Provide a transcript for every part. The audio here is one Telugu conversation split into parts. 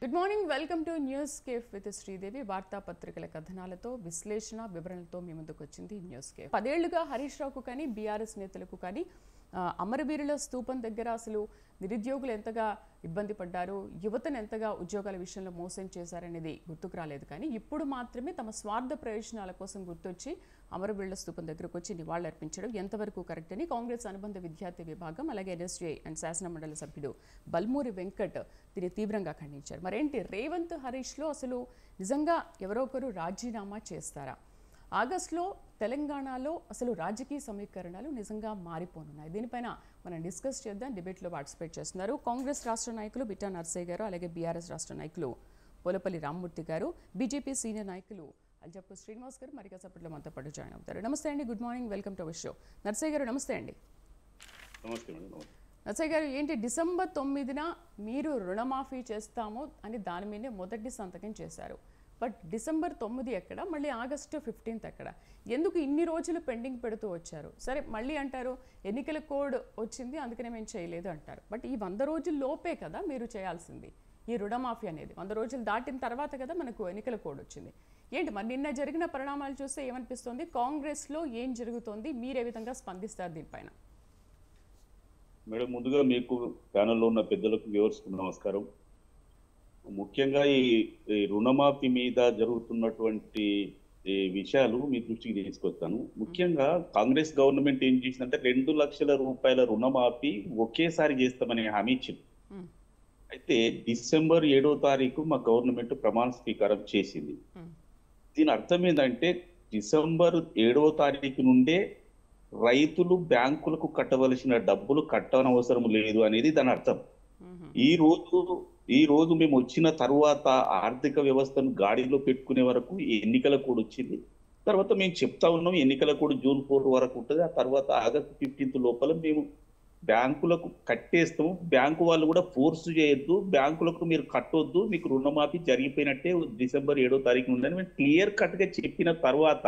Good morning welcome to news cafe with Sridevi వార్తాపత్రికల కథనాలతో విశ్లేషణ వివరణలతో మీ ముందుకు వచ్చింది న్యూస్ కేఫ్ పదేళ్లుగా హరీష్ రావుకు కానీ బీఆర్ఎస్ నేతలకు కానీ ఆ, అమరవీరుల స్తూపం దగ్గర అసలు నిరుద్యోగులు ఎంతగా ఇబ్బంది పడ్డారు యువతను ఎంతగా ఉద్యోగాల విషయంలో మోసం చేశారనేది గుర్తుకు రాలేదు కానీ ఇప్పుడు మాత్రమే తమ స్వార్థ ప్రయోజనాల కోసం గుర్తొచ్చి అమరవీరుల స్తూపం దగ్గరకు వచ్చి నివాళులర్పించడం ఎంతవరకు కరెక్ట్ అని కాంగ్రెస్ అనుబంధ విద్యార్థి విభాగం అలాగే ఎన్ఎస్జే అండ్ శాసనమండలి సభ్యుడు బల్మూరి వెంకట్ దీన్ని తీవ్రంగా ఖండించారు మరేంటి రేవంత్ హరీష్లో అసలు నిజంగా ఎవరో ఒకరు రాజీనామా చేస్తారా ఆగస్టులో తెలంగాణలో అసలు రాజకీయ సమీకరణాలు నిజంగా మారిపోనున్నాయి దీనిపైన మనం డిస్కస్ చేద్దాం డిబేట్లో పార్టిసిపేట్ చేస్తున్నారు కాంగ్రెస్ రాష్ట్ర నాయకులు బిట్టా నర్సయ్య గారు అలాగే బీఆర్ఎస్ రాష్ట్ర నాయకులు పోలపల్లి రామ్మూర్తి గారు బీజేపీ సీనియర్ నాయకులు అల్జప్పు శ్రీనివాస్ గారు మరి కాసేపట్లో మనతో పాటు జాయిన్ అవుతారు నమస్తే అండి good morning welcome to our show Narsaiah గారు నమస్తే అండి నమస్తే మేడం నమస్తే నర్సయ్య గారు ఏంటి డిసెంబర్ తొమ్మిదిన మీరు రుణమాఫీ చేస్తాము అని దాని మీదే మొదటి సంతకం చేశారు బట్ డిసెంబర్ తొమ్మిది ఎక్కడ మళ్ళీ ఆగస్టు ఫిఫ్టీన్త్ ఎక్కడ ఎందుకు ఇన్ని రోజులు పెండింగ్ పెడుతూ వచ్చారు సరే మళ్ళీ అంటారు ఎన్నికల కోడ్ వచ్చింది అందుకనే మేము చేయలేదు అంటారు బట్ ఈ వంద రోజుల లోపే కదా మీరు చేయాల్సింది ఈ రుణమాఫీ అనేది వంద రోజులు దాటిన తర్వాత కదా మనకు ఎన్నికల కోడ్ వచ్చింది ఏంటి మరి నిన్న జరిగిన పరిణామాలు చూస్తే ఏమనిపిస్తుంది కాంగ్రెస్లో ఏం జరుగుతోంది మీరే విధంగా స్పందిస్తారు దీనిపైన మేడం ముందుగా మీకు ప్యానెల్లో ఉన్న పెద్దలకు వ్యూవర్స్కు నమస్కారం ముఖ్యంగా ఈ ఈ రుణమాఫీ మీద జరుగుతున్నటువంటి ఈ విషయాలు మీ దృష్టికి తీసుకొస్తాను ముఖ్యంగా కాంగ్రెస్ గవర్నమెంట్ ఏం చేసిందంటే రెండు లక్షల రూపాయల రుణమాఫీ ఒకేసారి చేస్తామని హామీ ఇచ్చింది మ్మ్. అయితే డిసెంబర్ ఏడో తారీఖు మా గవర్నమెంట్ ప్రమాణ స్వీకారం చేసింది మ్మ్. దీని అర్థం ఏంటంటే డిసెంబర్ ఏడవ తారీఖు నుండే రైతులు బ్యాంకులకు కట్టవలసిన డబ్బులు కట్టనవసరం లేదు అనేది దాని అర్థం మ్మ్. ఈ రోజు ఈ రోజు మేము వచ్చిన తర్వాత ఆర్థిక వ్యవస్థను గాడిలో పెట్టుకునే వరకు ఈ ఎన్నికల కోడ్ వచ్చింది తర్వాత మేము చెప్తా ఉన్నాం ఎన్నికల కోడ్ జూన్ ఫోర్ వరకు ఉంటుంది ఆ తర్వాత ఆగస్టు ఫిఫ్టీన్త్ లోపల మేము బ్యాంకులకు కట్టేస్తాము బ్యాంకు వాళ్ళు కూడా ఫోర్స్ చేయొద్దు బ్యాంకులకు మీరు కట్టొద్దు మీకు రుణమాఫీ జరిగిపోయినట్టే డిసెంబర్ ఏడో తారీఖు ఉందని మేము క్లియర్ కట్ గా చెప్పిన తర్వాత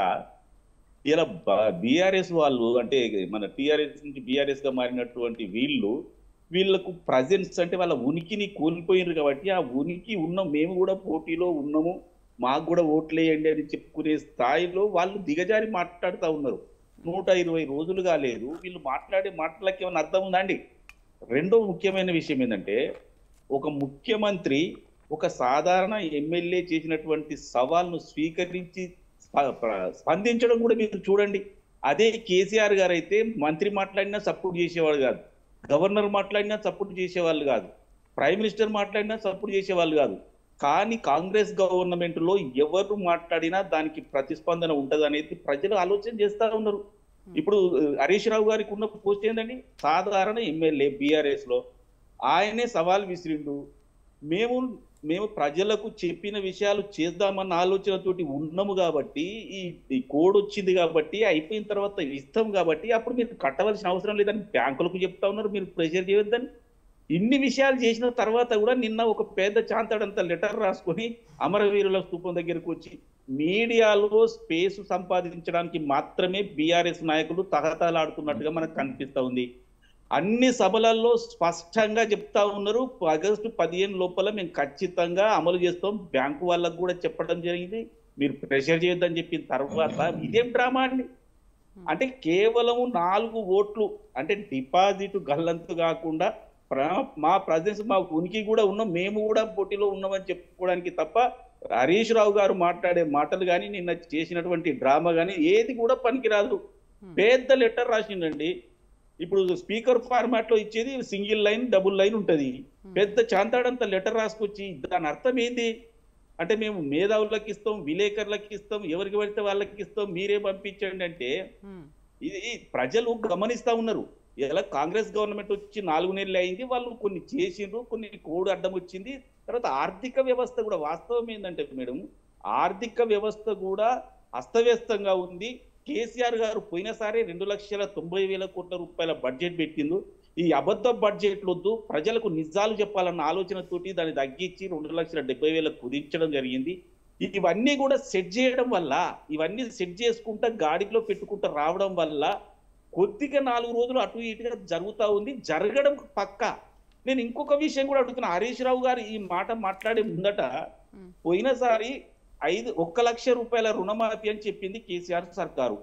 ఇలా బీఆర్ఎస్ వాళ్ళు అంటే మన టీఆర్ఎస్ నుంచి బీఆర్ఎస్ గా మారినటువంటి వీళ్ళు వీళ్ళకు ప్రజెన్స్ అంటే వాళ్ళ ఉనికిని కోల్పోయినారు కాబట్టి ఆ ఉనికి ఉన్న మేము కూడా పోటీలో ఉన్నాము మాకు కూడా ఓట్లేయండి అని చెప్పుకునే స్థాయిలో వాళ్ళు దిగజారి మాట్లాడుతూ ఉన్నారు నూట ఇరవై రోజులు కాలేదు వీళ్ళు మాట్లాడే మాటలకి ఏమైనా అర్థం ఉందా అండి రెండో ముఖ్యమైన విషయం ఏంటంటే ఒక ముఖ్యమంత్రి ఒక సాధారణ ఎమ్మెల్యే చేసినటువంటి సవాల్ను స్వీకరించి స్ప- ప్ర- స్పందించడం కూడా మీరు చూడండి అదే కేసీఆర్ గారు అయితే మంత్రి మాట్లాడినా సపోర్ట్ చేసేవాడు కాదు గవర్నర్ మాట్లాడినా సపోర్ట్ చేసేవాళ్ళు కాదు ప్రైమ్ మినిస్టర్ మాట్లాడినా సపోర్ట్ చేసేవాళ్ళు కాదు కానీ కాంగ్రెస్ గవర్నమెంట్ లో ఎవరు మాట్లాడినా దానికి ప్రతిస్పందన ఉంటది అనేది ప్రజలు ఆలోచన చేస్తా ఉన్నారు ఇప్పుడు ఆ, హరీష్ రావు గారికి ఉన్న పోస్ట్ ఏంటండి సాధారణ ఎమ్మెల్యే బీఆర్ఎస్ లో ఆయనే సవాల్ విసిరిండు మేము మేము ప్రజలకు చెప్పిన విషయాలు చేద్దామన్న ఆలోచనతోటి ఉన్నాము కాబట్టి ఈ ఈ కోడ్ వచ్చింది కాబట్టి అయిపోయిన తర్వాత ఇస్తాం కాబట్టి అప్పుడు మీరు కట్టవలసిన అవసరం లేదని బ్యాంకులకు చెప్తా ఉన్నారు మీరు ప్రెషర్ చేయొద్దని ఇన్ని విషయాలు చేసిన తర్వాత కూడా నిన్న ఒక పెద్ద చాంతాడంత లెటర్ రాసుకొని అమరవీరుల స్తూపం దగ్గరకు వచ్చి మీడియాలో స్పేస్ సంపాదించడానికి మాత్రమే బీఆర్ఎస్ నాయకులు తహతలాడుతున్నట్టుగా మనకు కనిపిస్తా ఉంది అన్ని సభలలో స్పష్టంగా చెప్తా ఉన్నారు ఆగస్టు పదిహేను లోపల మేము ఖచ్చితంగా అమలు చేస్తాం బ్యాంకు వాళ్ళకు కూడా చెప్పడం జరిగింది మీరు ప్రెషర్ చేయొద్దని చెప్పిన తర్వాత ఇదేం డ్రామా అండి అంటే కేవలం నాలుగు ఓట్లు అంటే డిపాజిట్ గల్లంతు కాకుండా ప్ర- మా ప్రజెన్స్ మా ఉనికి కూడా ఉన్నాం మేము కూడా పోటీలో ఉన్నామని చెప్పుకోవడానికి తప్ప హరీష్ రావు గారు మాట్లాడే మాటలు కానీ నిన్న చేసినటువంటి డ్రామా కానీ ఏది కూడా పనికిరాదు పెద్ద లెటర్ రాసిండండి ఇప్పుడు స్పీకర్ ఫార్మాట్ లో ఇచ్చేది సింగిల్ లైన్ డబుల్ లైన్ ఉంటది పెద్ద చాంతాడంత లెటర్ రాసుకొచ్చి దాని అర్థం ఏంది అంటే మేము మేధావులకు ఇస్తాం విలేకరులకు ఇస్తాం ఎవరికి పడితే వాళ్ళకి ఇస్తాం మీరే పంపించండి అంటే మ్మ్. ఇది ప్రజలు గమనిస్తా ఉన్నారు ఇలా కాంగ్రెస్ గవర్నమెంట్ వచ్చి నాలుగు నెలలు అయింది వాళ్ళు కొన్ని చేసిండ్రు కొన్ని కోడ్ అడ్డం వచ్చింది తర్వాత ఆర్థిక వ్యవస్థ కూడా వాస్తవం ఏంటంటే మేడం ఆర్థిక వ్యవస్థ కూడా అస్తవ్యస్తంగా ఉంది కేసీఆర్ గారు పోయినసారి రెండు లక్షల తొంభై వేల కోట్ల రూపాయల బడ్జెట్ పెట్టిండు ఈ అబద్ధ బడ్జెట్ వద్దు ప్రజలకు నిజాలు చెప్పాలన్న ఆలోచనతోటి దాన్ని తగ్గించి రెండు లక్షల డెబ్బై వేలకు కుదించడం జరిగింది ఇవన్నీ కూడా సెట్ చేయడం వల్ల ఇవన్నీ సెట్ చేసుకుంటా గాడిలో పెట్టుకుంటా రావడం వల్ల కొద్దిగా నాలుగు రోజులు అటు ఇటుగా జరుగుతా ఉంది జరగడం పక్క నేను ఇంకొక విషయం కూడా అడుగుతున్నా హరీష్ రావు గారు ఈ మాట మాట్లాడే ముందట పోయినసారి ఐదు ఒక్క లక్ష రూపాయల రుణమాఫీ అని చెప్పింది కేసీఆర్ సర్కారు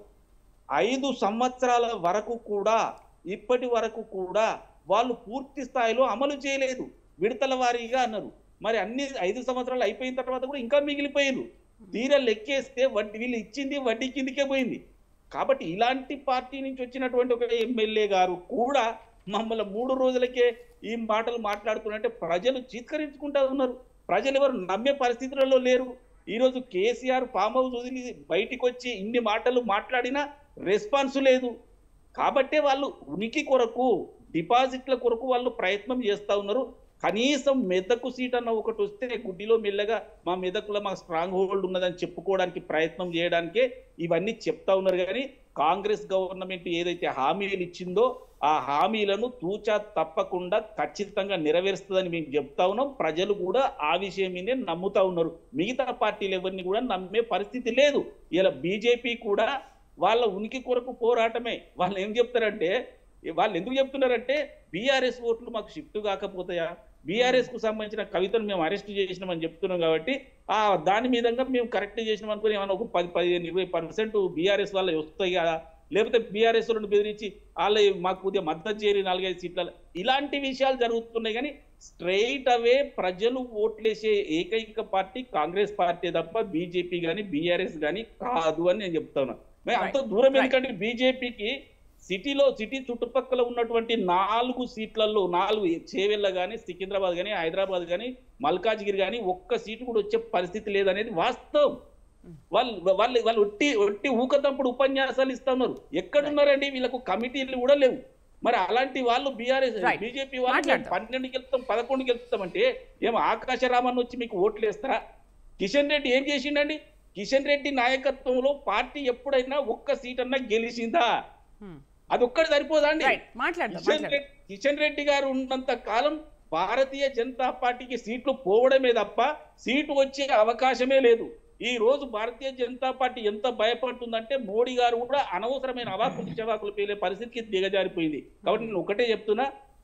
ఐదు సంవత్సరాల వరకు కూడా ఇప్పటి వరకు కూడా వాళ్ళు పూర్తి స్థాయిలో అమలు చేయలేదు విడతల వారీగా అన్నారు మరి అన్ని ఐదు సంవత్సరాలు అయిపోయిన తర్వాత కూడా ఇంకా మిగిలిపోయారు తీరా లెక్కేస్తే వడ్డీ వీళ్ళు ఇచ్చింది వడ్డీ కిందికే పోయింది కాబట్టి ఇలాంటి పార్టీ నుంచి వచ్చినటువంటి ఒక ఎమ్మెల్యే గారు కూడా మమ్మల్ని మూడు రోజులకే ఈ మాటలు మాట్లాడుతున్నట్టే ప్రజలు చీత్కరించుకుంటా ఉన్నారు ప్రజలు ఎవరు నమ్మే పరిస్థితులలో లేరు ఈరోజు కేసీఆర్ ఫామ్ హౌస్ వదిలి బయటికి వచ్చి ఇన్ని మాటలు మాట్లాడినా రెస్పాన్స్ లేదు కాబట్టే వాళ్ళు ఉనికి కొరకు డిపాజిట్ల కొరకు వాళ్ళు ప్రయత్నం చేస్తా ఉన్నారు కనీసం మెదకు సీట్ అన్న ఒకటి వస్తే గుడ్డిలో మెల్లగా మా మెదకులో మా స్ట్రాంగ్ హోల్డ్ ఉన్నదని చెప్పుకోవడానికి ప్రయత్నం చేయడానికే ఇవన్నీ చెప్తా ఉన్నారు కానీ కాంగ్రెస్ గవర్నమెంట్ ఏదైతే హామీలు ఇచ్చిందో ఆ హామీలను తూచా తప్పకుండా ఖచ్చితంగా నెరవేరుస్తుందని మేము చెప్తా ఉన్నాం ప్రజలు కూడా ఆ విషయం మీదే నమ్ముతా ఉన్నారు మిగతా పార్టీలు ఎవరిని కూడా నమ్మే పరిస్థితి లేదు ఇలా బీజేపీ కూడా వాళ్ళ ఉనికి కొరకు పోరాటమే వాళ్ళు ఏం చెప్తారంటే వాళ్ళు ఎందుకు చెప్తున్నారంటే బీఆర్ఎస్ ఓట్లు మాకు షిఫ్ట్ కాకపోతాయా బీఆర్ఎస్ కు సంబంధించిన కవితను మేము అరెస్ట్ చేసినామని చెప్తున్నాం కాబట్టి ఆ దాని మీదంగా మేము కరెక్ట్ చేసినాం అనుకుని ఏమైనా ఒక పది పదిహేను ఇరవై పర్సెంట్ బీఆర్ఎస్ వాళ్ళ వస్తాయి కదా లేకపోతే బీఆర్ఎస్ వాళ్ళని బెదిరించి వాళ్ళ మాకు కొద్దిగా మద్దతు చేరి నాలుగైదు సీట్ల ఇలాంటి విషయాలు జరుగుతున్నాయి కానీ స్ట్రైట్ అవే ప్రజలు ఓట్లేసే ఏకైక పార్టీ కాంగ్రెస్ పార్టీ తప్ప బీజేపీ కానీ బీఆర్ఎస్ కానీ కాదు అని నేను చెప్తాను మరి అంత దూరం Right. ఎందుకంటే బీజేపీకి సిటీలో సిటీ చుట్టుపక్కల ఉన్నటువంటి నాలుగు సీట్లలో నాలుగు చేవెళ్ళ కానీ సికింద్రాబాద్ కానీ హైదరాబాద్ కానీ మల్కాజ్గిరి కానీ ఒక్క సీటు కూడా వచ్చే పరిస్థితి లేదనేది వాస్తవం వాళ్ళు వాళ్ళు వాళ్ళు ఒట్టి ఒట్టి ఊకతంపుడు ఉపన్యాసాలు ఇస్తున్నారు ఎక్కడున్నారండి వీళ్ళకు కమిటీలు కూడా లేవు మరి అలాంటి వాళ్ళు బీఆర్ఎస్ Right. బీజేపీ వాళ్ళు మాట్లాడతాం. పన్నెండుకి వెళ్తాం పదకొండుకి వెళ్తామంటే ఏం ఆకాశరామన్ వచ్చి మీకు ఓట్లు వేస్తారా కిషన్ రెడ్డి ఏం చేసిండండి కిషన్ రెడ్డి నాయకత్వంలో పార్టీ ఎప్పుడైనా ఒక్క సీట్ అన్నా గెలిచిందా అది ఒక్కటి సరిపోదా అండి రైట్ మాట్లాడదాం కిషన్ మాట్లాడదాం రెడ్డి కిషన్ రెడ్డి గారు ఉన్నంత కాలం భారతీయ జనతా పార్టీకి సీట్లు పోవడమే తప్ప సీటు వచ్చే అవకాశమే లేదు ఈ రోజు భారతీయ జనతా పార్టీ ఎంత భయపడుతుందంటే మోడీ గారు కూడా అనవసరమైన అవాకులు చవాకులు పేలే పరిస్థితికి దిగజారిపోయింది కాబట్టి నేను ఒకటే చెప్తున్నా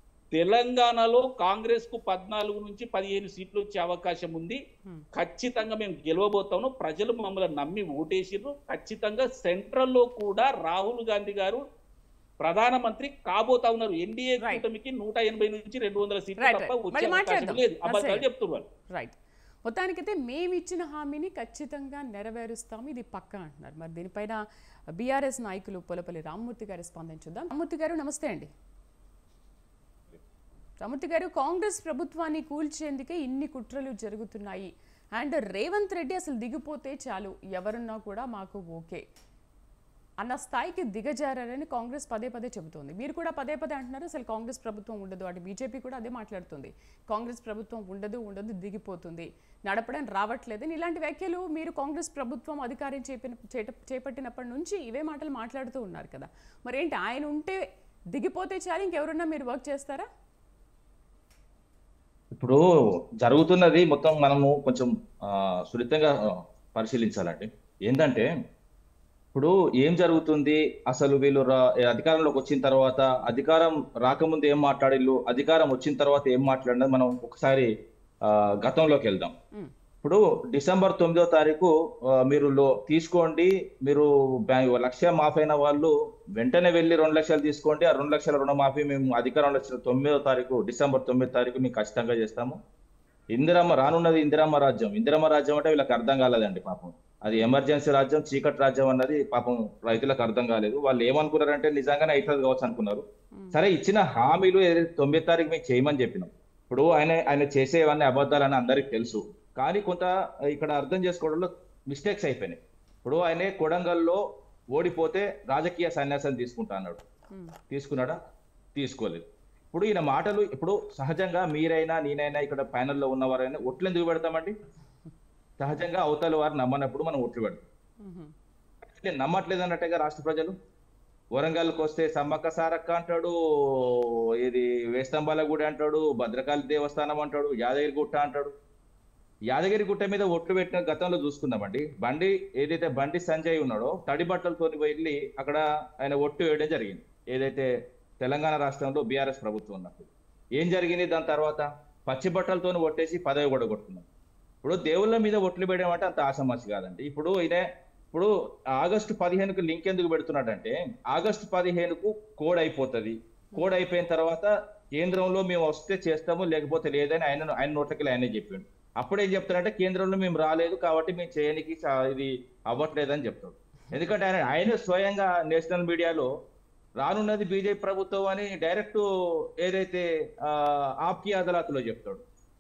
తెలంగాణలో కాంగ్రెస్ కు పద్నాలుగు నుంచి పదిహేను సీట్లు వచ్చే అవకాశం ఉంది Hmm. ఖచ్చితంగా మేము గెలవబోతాము ప్రజలు మమ్మల్ని నమ్మి ఓటేసిర్రు ఖచ్చితంగా సెంట్రల్ లో కూడా రాహుల్ గాంధీ గారు ప్రధానమంత్రి కాబోతా ఉన్నారు ఎన్డీఏ Right. కూటమికి నూట ఎనభై నుంచి రెండు వందల సీట్లు Right, తప్ప right. వచ్చే మళ్ళీ అవకాశం మాట్లాడదాం. లేదు అబద్ధాలు నర్సయ్య. చెప్తున్నారు రైట్ మొత్తానికైతే మేము ఇచ్చిన హామీని ఖచ్చితంగా నెరవేరుస్తాము ఇది పక్క అంటున్నారు మరి దీనిపైన బీఆర్ఎస్ నాయకులు పొలపల్లి రామ్మూర్తి గారి స్పందించుద్దాం రామ్మూర్తి గారు నమస్తే అండి రామ్మూర్తి గారు కాంగ్రెస్ ప్రభుత్వాన్ని కూల్చేందుకే ఇన్ని కుట్రలు జరుగుతున్నాయి అండ్ రేవంత్ రెడ్డి అసలు దిగిపోతే చాలు ఎవరున్నా కూడా మాకు ఓకే అన్న స్థాయికి దిగజారని కాంగ్రెస్ పదే పదే చెబుతోంది మీరు కూడా పదే పదే అంటున్నారు అసలు కాంగ్రెస్ ప్రభుత్వం ఉండదు అటు బీజేపీ కూడా అదే మాట్లాడుతుంది కాంగ్రెస్ ప్రభుత్వం ఉండదు ఉండదు దిగిపోతుంది నడపడం రావట్లేదని ఇలాంటి వ్యాఖ్యలు మీరు కాంగ్రెస్ ప్రభుత్వం అధికారం చేపిన చేట- చేపట్టినప్పటి నుంచి ఇవే మాటలు మాట్లాడుతూ ఉన్నారు కదా మరి ఏంటి ఆయన ఉంటే దిగిపోతే చాలు ఇంకెవరున్నా మీరు వర్క్ చేస్తారా ఇప్పుడు జరుగుతున్నది మొత్తం మనము కొంచెం ఆ, సున్నితంగా ఆ, పరిశీలించాలండి ఏంటంటే ఇప్పుడు ఏం జరుగుతుంది అసలు వీళ్ళు రా- అధికారంలోకి వచ్చిన తర్వాత అధికారం రాకముందు ఏం మాట్లాడిల్లు అధికారం వచ్చిన తర్వాత ఏం మాట్లాడినా మనం ఒకసారి ఆ, గతంలోకి వెళ్దాం మ్. ఇప్పుడు డిసెంబర్ తొమ్మిదో తారీఖు ఆ, మీరు లో తీసుకోండి మీరు బ్యా- లక్ష మాఫీ అయిన వాళ్ళు వెంటనే వెళ్ళి రెండు లక్షలు తీసుకోండి ఆ రెండు లక్షల రుణమాఫీ మేము అధికారంలో వచ్చిన తొమ్మిదో తారీఖు డిసెంబర్ తొమ్మిదో తారీఖు మీకు ఖచ్చితంగా చేస్తాము ఇందిరమ్మ రానున్నది ఇందిరమ్మ రాజ్యం ఇందిరమ్మ రాజ్యం అంటే వీళ్ళకి అర్థం కాలేదండి పాపం అది ఎమర్జెన్సీ రాజ్యం చీకటి రాజ్యం అన్నది పాపం రైతులకు అర్థం కాలేదు వాళ్ళు ఏమనుకున్నారంటే నిజంగానే అవుతుంది కావచ్చు అనుకున్నారు మ్. సరే ఇచ్చిన హామీలు ఏదైతే తొమ్మిది తారీఖు మీకు చేయమని చెప్పినాం ఇప్పుడు ఆయన ఆయన చేసేవన్నీ అబద్ధాలని అందరికి తెలుసు కానీ కొంత ఇక్కడ అర్థం చేసుకోవడంలో మిస్టేక్స్ అయిపోయినాయి ఇప్పుడు ఆయన కొడంగల్లో ఓడిపోతే రాజకీయ సన్యాసం తీసుకుంటా అన్నాడు మ్. తీసుకున్నాడా తీసుకోలేదు ఇప్పుడు ఈయన మాటలు ఇప్పుడు సహజంగా మీరైనా నేనైనా ఇక్కడ ప్యానెల్లో ఉన్నవారైనా ఒట్లు ఎందుకు పెడతామండి సహజంగా అవతల వారు నమ్మనప్పుడు మనం ఒట్లు పెడతాం మ్మ్. అంటే నమ్మట్లేదు అన్నట్టుగా రాష్ట్ర ప్రజలు వరంగల్కి వస్తే సమ్మక్క సారక్క అంటాడు ఇది వేస్తంబాల గుడి అంటాడు భద్రకాళి దేవస్థానం అంటాడు యాదగిరి గుట్ట అంటాడు యాదగిరి గుట్ట మీద ఒట్లు పెట్టిన గతంలో చూసుకుందామండి బండి ఏదైతే బండి సంజయ్ ఉన్నాడో తడి బట్టలతో వెళ్ళి అక్కడ ఆయన ఒట్టు వేయడం జరిగింది ఏదైతే తెలంగాణ రాష్ట్రంలో బీఆర్ఎస్ ప్రభుత్వం ఉన్నప్పుడు ఏం జరిగింది దాని తర్వాత పచ్చి బట్టలతో ఒట్టేసి పదవి కూడా కొట్టుకున్నారు ఇప్పుడు దేవుళ్ళ మీద ఒట్లు వేయడం అంటే అంత ఆసమాసి కాదండి ఇప్పుడు ఈయన ఇప్పుడు ఆగస్టు పదిహేనుకు లింక్ ఎందుకు పెడుతున్నాడంటే ఆగస్టు పదిహేనుకు కోడ్ అయిపోతుంది కోడ్ అయిపోయిన తర్వాత కేంద్రంలో మేము వస్తే చేస్తాము లేకపోతే లేదని ఆయన ఆయన నోట్లకి ఆయనే చెప్పిండు అప్పుడు ఏం చెప్తారంటే కేంద్రంలో మేము రాలేదు కాబట్టి మేము చేయడానికి సా- ఇది అవ్వట్లేదని చెప్తాడు ఎందుకంటే ఆయన ఆయన స్వయంగా నేషనల్ మీడియాలో రానున్నది బీజేపీ ప్రభుత్వం అని డైరెక్ట్ ఏదైతే ఆ, ఆప్కి అదాలత్లో చెప్తాడు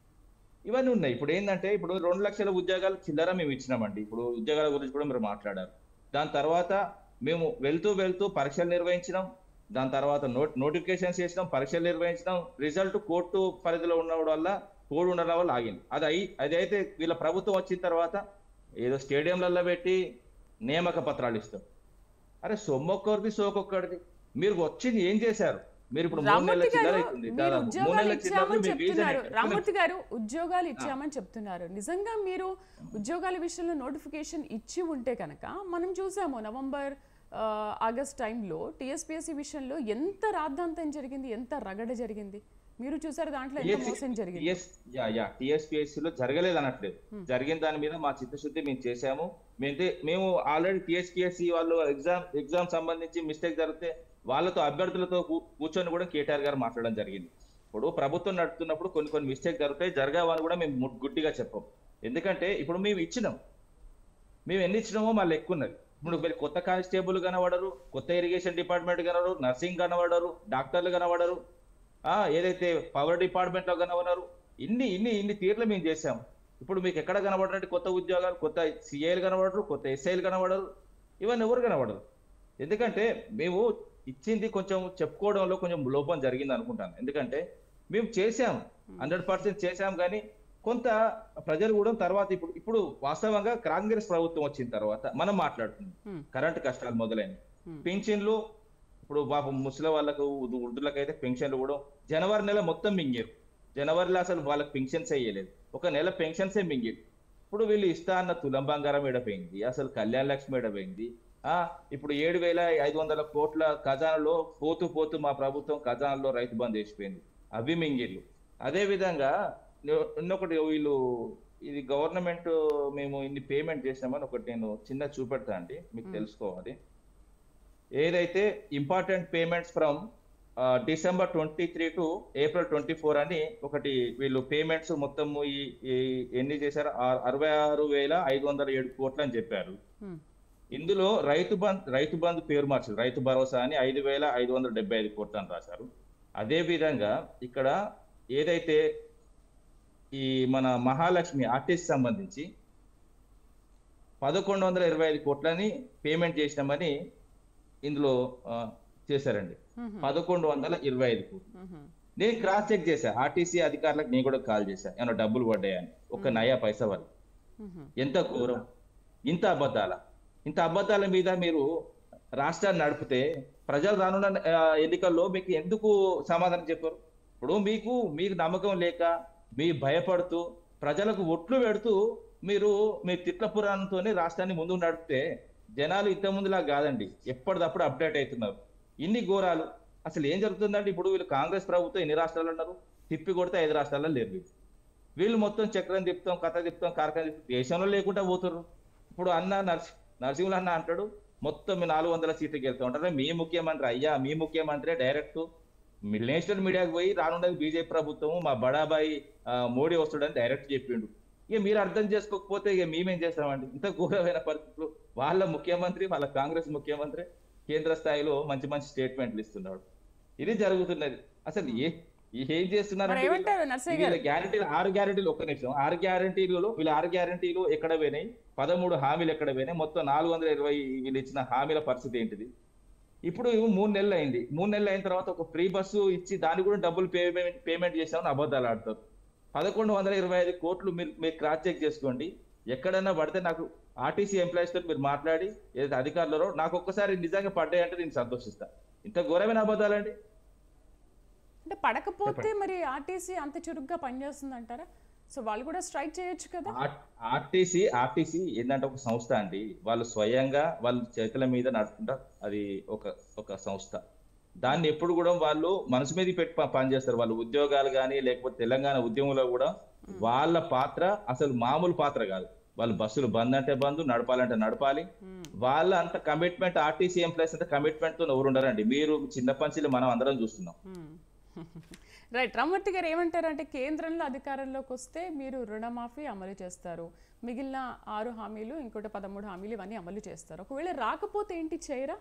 ఇవన్నీ ఉన్నాయి ఇప్పుడు ఏంటంటే ఇప్పుడు రెండు లక్షల ఉద్యోగాలు చిల్లర మేము ఇచ్చినామండి ఇప్పుడు ఉద్యోగాల గురించి కూడా మీరు మాట్లాడారు దాని తర్వాత మేము వెళ్తూ వెళ్తూ పరీక్షలు నిర్వహించినాం దాని తర్వాత నోట్ నోటిఫికేషన్స్ చేసినాం పరీక్షలు నిర్వహించినాం రిజల్ట్ కోర్టు పరిధిలో ఉండడం వల్ల కోడ్ ఉండడం వల్ల ఆగింది అది అయి అది అయితే వీళ్ళ ప్రభుత్వం వచ్చిన తర్వాత ఏదో స్టేడియంలలో పెట్టి నియామక పత్రాలు ఇస్తాం అరే సొమ్మొక్కరిది సోకొక్కడిది మీరు వచ్చింది ఏం చేశారు మీరు ఇప్పుడు మూడు నెలల రామ్మూర్తి చిల్లర గారు అవుతుంది మీరు దాదాపు. మూడు ఉద్యోగాలు నెలల చిల్లరలో ఇచ్చామని మీ వీసా చెప్తున్నారు ఎక్కడ- రామ్మూర్తి గారు ఉద్యోగాలు ఇచ్చామని చెప్తున్నారు నిజంగా మీరు ఉద్యోగాల విషయంలో నోటిఫికేషన్ ఇచ్చి ఉంటే కనుక మనం చూసాము నవంబర్ ఆ, ఆగస్ట్ టైంలో టీఎస్పీఎస్సీ విషయంలో ఎంత రాద్ధాంతం జరిగింది ఎంత రగడ జరిగింది మీరు చూసారు దాంట్లో ఎంత TSP మోసం జరిగింది TS యా యా టీఎస్పీఎస్సీ లో జరగలేదు అనట్లేదు జరిగిన దాని మీద మా చిత్తశుద్ధి మేము చేశాము మేమైతే మేము ఆల్రెడీ టీఎస్పీఎస్సీ వాళ్ళు ఎగ్జామ్ ఎగ్జామ్ సంబంధించి మిస్టేక్ జరిగితే వాళ్ళతో అభ్యర్థులతో కూ- కూర్చొని కూడా కేటీఆర్ గారు మాట్లాడడం జరిగింది ఇప్పుడు ప్రభుత్వం నడుపుతున్నప్పుడు కొన్ని కొన్ని మిస్టేక్ జరుగుతాయి జరగావని కూడా మేము ము- గుడ్డిగా చెప్పాం ఎందుకంటే ఇప్పుడు మేము ఇచ్చినాం మేము ఎన్ని ఇచ్చినామో మా లెక్క ఉన్నది ఇప్పుడు వీళ్ళు కొత్త కానిస్టేబుల్ కనబడరు కొత్త ఇరిగేషన్ డిపార్ట్మెంట్ కనబడరు నర్సింగ్ కనబడరు డాక్టర్లు కనబడరు ఆ ఏదైతే పవర్ డిపార్ట్మెంట్ లో కనబడరు ఇన్ని ఇన్ని ఇన్ని తీర్లు మేము చేశాం ఇప్పుడు మీకు ఎక్కడ కనబడరంటే కొత్త ఉద్యోగాలు కొత్త సిఐలు కనబడరు కొత్త ఎస్ఐలు కనబడరు ఇవన్నీ ఎవరు కనబడరు ఎందుకంటే మేము ఇచ్చింది కొంచెం చెప్పుకోవడంలో కొంచెం లోపం జరిగింది అనుకుంటాను ఎందుకంటే మేము చేశాం హండ్రెడ్ పర్సెంట్ చేశాం కానీ కొంత ప్రజలు కూడా తర్వాత ఇప్పుడు ఇప్పుడు వాస్తవంగా కాంగ్రెస్ ప్రభుత్వం వచ్చిన తర్వాత మనం మాట్లాడుతున్నాం Hmm. కరెంట్ కష్టాలు మొదలైనవి Hmm. పింఛన్లు ఇప్పుడు పాపం ముసలి వాళ్ళకు వృద్ధులకు అయితే పెన్షన్లు కూడా జనవరి నెల మొత్తం మింగారు జనవరిలో అసలు వాళ్ళకి పెన్షన్స్ వేయలేదు ఒక నెల పెన్షన్సే మింగారు ఇప్పుడు వీళ్ళు ఇస్తా అన్న తులం బంగారం ఎడపోయింది అసలు కళ్యాణ లక్ష్మి ఎడపోయింది ఆ ఇప్పుడు ఏడు వేల ఐదు వందల కోట్ల ఖజానాలో పోతూ పోతూ మా ప్రభుత్వం ఖజానాలో రైతు బంధు వేసిపోయింది అవి మింగిళ్ళు అదే విధంగా ఇన్నొ- ఇన్నొకటి వీళ్ళు ఇది గవర్నమెంట్ మేము ఇన్ని పేమెంట్ చేసినామని ఒకటి నేను చిన్న చూపెడతా అండి మీకు మ్మ్. తెలుసుకోవాలి ఏదైతే important payments from December twenty three to April twenty four అని ఒకటి వీళ్ళు పేమెంట్స్ మొత్తం ఈ ఈ- ఎన్ని చేశారు ఆ- అరవై ఆరు వేల ఐదు వందల ఏడు కోట్లు అని చెప్పారు Hmm. ఇందులో రైతు బంద్ రైతు బంధు పేరు మార్చారు రైతు భరోసా అని ఐదు వేల ఐదు వందల డెబ్బై ఐదు కోట్లు అని రాశారు అదే విధంగా ఇక్కడ ఏదైతే ఈ మన మహాలక్ష్మి ఆర్టిస్ట్ సంబంధించి పదకొండు వందల ఇరవై ఐదు కోట్లని పేమెంట్ చేసినామని ఇందులో ఆ, చేశారండి మ్మ్. పదకొండు వందల ఇరవై ఐదు కోట్లు మ్మ్. నేను క్రాస్ చెక్ చేశా ఆర్టీసీ అధికారులకు నేను కూడా కాల్ చేశా ఏమన్నా డబ్బులు పడ్డాయని ఒక నయా పైసా వాళ్ళు మ్మ్. ఎంత ఘోరం ఇంత అబద్ధాల ఇంత అబద్ధాల మీద మీరు రాష్ట్రాన్ని నడిపితే ప్రజలు రానున్న ఆ, ఎన్నికల్లో మీకు ఎందుకు సమాధానం చెప్పారు ఇప్పుడు మీకు మీకు నమ్మకం లేక మీ భయపడుతూ ప్రజలకు ఒట్లు పెడుతూ మీరు మీ తిట్ల పురాణంతోనే రాష్ట్రాన్ని ముందుకు నడిపితే జనాలు ఇంత ముందులా కాదండి ఎప్పటిదప్పుడు అప్డేట్ అవుతున్నారు ఇన్ని ఘోరాలు అసలు ఏం జరుగుతుందంటే ఇప్పుడు వీళ్ళు కాంగ్రెస్ ప్రభుత్వం ఎన్ని రాష్ట్రాలు ఉన్నారు తిప్పి కొడితే ఐదు రాష్ట్రాల్లో లేరు వీళ్ళు. వీళ్ళు మొత్తం చక్రం తిప్పుతాం కథ తిప్పుతాం కార్ఖాన తిప్పుతాం దేశంలో లేకుండా పోతున్నారు ఇప్పుడు అన్న నర్సి నరసింహులు అన్న అంటాడు మొత్తం మీ నాలుగు వందల సీట్లకి వెళ్తా ఉంటారు మీ ముఖ్యమంత్రి అయ్యా మీ ముఖ్యమంత్రి డైరెక్ట్ నేషనల్ మీడియాకి పోయి రానున్నది బీజేపీ ప్రభుత్వం మా బడాబాయి ఆ, మోడీ వస్తాడని డైరెక్ట్ చెప్పిండు ఇక మీరు అర్థం చేసుకోకపోతే ఇక మేమేం చేస్తామండి ఇంత ఘోరమైన పరిస్థితులు వాళ్ళ ముఖ్యమంత్రి వాళ్ళ కాంగ్రెస్ ముఖ్యమంత్రి కేంద్ర స్థాయిలో మంచి మంచి స్టేట్మెంట్లు ఇస్తున్నాడు ఇది జరుగుతున్నది అసలు ఏ ఏం చేస్తున్నారు మరి ఏమంటారు నర్సయ్య వీళ్ళ గారు గ్యారంటీలు ఆరు గ్యారంటీలు ఒక్క నిమిషం ఆరు గ్యారంటీలలో వీళ్ళ ఆరు గ్యారంటీలు ఎక్కడ పోయినాయి పదమూడు హామీలు ఎక్కడ పోయినాయి మొత్తం నాలుగు వందల ఇరవై వీళ్ళు ఇచ్చిన హామీల పరిస్థితి ఏంటిది ఇప్పుడు ఇవి మూడు నెలలు అయింది మూడు నెలలు అయిన తర్వాత ఒక ఫ్రీ బస్సు ఇచ్చి దానికి కూడా డబ్బులు పేమెంట్ పేమెంట్ చేసామని అబద్ధాలు ఆడతారు పదకొండు వందల ఇరవై ఐదు కోట్లు మీరు మీరు క్రాస్ చెక్ చేసుకోండి ఎక్కడైనా పడితే నాకు ఆర్టీసీ ఎంప్లాయీస్ తో మీరు మాట్లాడి ఏదైతే అధికారులలో నాకు ఒక్కసారి నిజంగా పడ్డాయంటే నేను సంతోషిస్తా ఇంత ఘోరమైన అబద్ధాలండి అంటే పడకపోతే మరి ఆర్టీసీ అంత చురుగ్గా పనిచేస్తుంది అంటారా సో వాళ్ళు కూడా స్ట్రైక్ చేయొచ్చు కదా ఆర్టీసీ ఆర్టీసీ ఏంటంటే ఒక సంస్థ అండి వాళ్ళు స్వయంగా వాళ్ళ చేతుల మీద నడుపుకుంటా అది ఒక ఒక సంస్థ దాన్ని ఎప్పుడు కూడా వాళ్ళు మనసు మీద పెట్టి ప- పనిచేస్తారు వాళ్ళు ఉద్యోగాలు కానీ లేకపోతే తెలంగాణ ఉద్యమంలో కూడా వాళ్ళ పాత్ర అసలు మామూలు పాత్ర కాదు వాళ్ళు బస్సులు బంద్ అంటే బంద్ నడపాలంటే నడపాలి మ్మ్. వాళ్ళ అంత కమిట్మెంట్ ఆర్టీసీ ఎంప్లాయీస్ అంత కమిట్మెంట్ తో ఎవరు ఉండరండి మీరు చిన్న పంచులు మనం అందరం చూస్తున్నాం రైట్ రామ్మూర్తి గారు ఏమంటారు అంటే కేంద్రంలో అధికారంలోకి వస్తే మీరు రుణమాఫీ అమలు చేస్తారు మిగిలిన ఆరు హామీలు ఇంకోటి పదమూడు హామీలు ఇవన్నీ అమలు చేస్తారు ఒకవేళ రాకపోతే ఏంటి చేయరా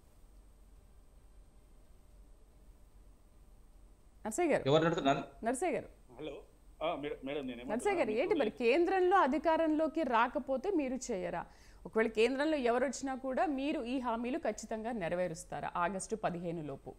నర్సయ్య గారు ఎవరు నడుతున్నారు నర్సయ్య గారు హలో ఆ, మేడం మేడం నేను నర్సయ్య గారు ఏంటి మరి కేంద్రంలో అధికారంలోకి రాకపోతే మీరు చేయరా ఒకవేళ కేంద్రంలో ఎవరు వచ్చినా కూడా మీరు ఈ హామీలు ఖచ్చితంగా నెరవేరుస్తారా ఆగస్టు పదిహేను లోపు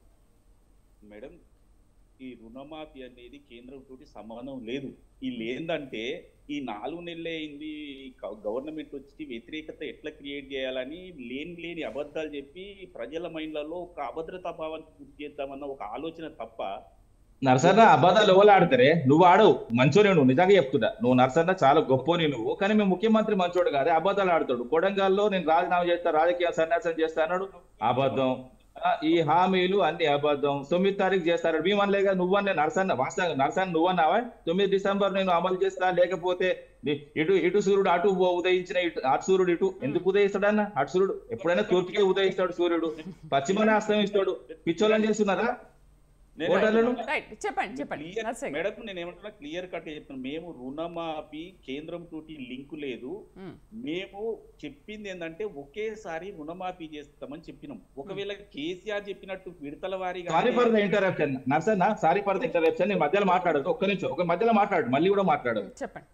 మేడం ఈ రుణమాఫీ అనేది కేంద్రం తోటి సంబంధం లేదు వీళ్ళు ఏందంటే ఈ నాలుగు నెలలే అయింది గవర్నమెంట్ వచ్చి వ్యతిరేకత ఎట్లా క్రియేట్ చేయాలని లేని లేని అబద్ధాలు చెప్పి ప్రజల మైండ్లలో ఒక అభద్రతా భావాన్ని గుర్తు చేద్దామన్న ఒక ఆలోచన తప్ప నరసన్న అబద్ధాలు ఎవరు ఆడతారే నువ్వు ఆడవు మంచోనే నువ్వు నిజంగా చెప్తున్నా నువ్వు నరసన్న చాలా గొప్పని నువ్వు కానీ మేము ముఖ్యమంత్రి మంచోడు కాదు అబద్ధాలు ఆడతాడు కొడంగల్లో నేను రాజీనామా చేస్తా రాజకీయ సన్యాసం చేస్తా అన్నాడు అబద్ధం ఆ, ఈ హామీలు అన్ని అబద్ధం తొమ్మిది తారీఖు చేస్తారు మేము అనలేగా నువ్వన్నే నరసన్న వాస్తవంగా నరసన్న నువ్వన్నావా తొమ్మిది డిసెంబర్ నేను అమలు చేస్తా లేకపోతే ని- ఇటు ఇటు సూర్యుడు అటు ఉదయించిన ఇటు అటు సూర్యుడు ఇటు ఎందుకు ఉదయిస్తాడన్న అటు సూర్యుడు ఎప్పుడైనా తూర్పుకే ఉదయిస్తాడు సూర్యుడు పశ్చిమనే అస్తమిస్తాడు పిచ్చోళ్ళని చేస్తున్నారా నేను ఓటర్లను రైట్ చెప్పండి చెప్పండి క్లియర్ నర్సయ్య గారు మేడం నేను ఏమంటున్నా క్లియర్ కట్ చెప్తున్నాను మేము రుణమాఫీ కేంద్రం తోటి లింకు లేదు మ్మ్. మేము చెప్పింది ఏంటంటే ఒకేసారి రుణమాఫీ చేస్తామని చెప్పినాం ఒకవేళ కేసీఆర్ చెప్పినట్టు విడతల వారీగా sorry for the interruption Narsanna sorry for the interruption నేను మధ్యలో మాట్లాడదు ఒక్క నిమిషం ఒక మధ్యలో మాట్లాడు మళ్ళీ కూడా మాట్లాడదు చెప్పండి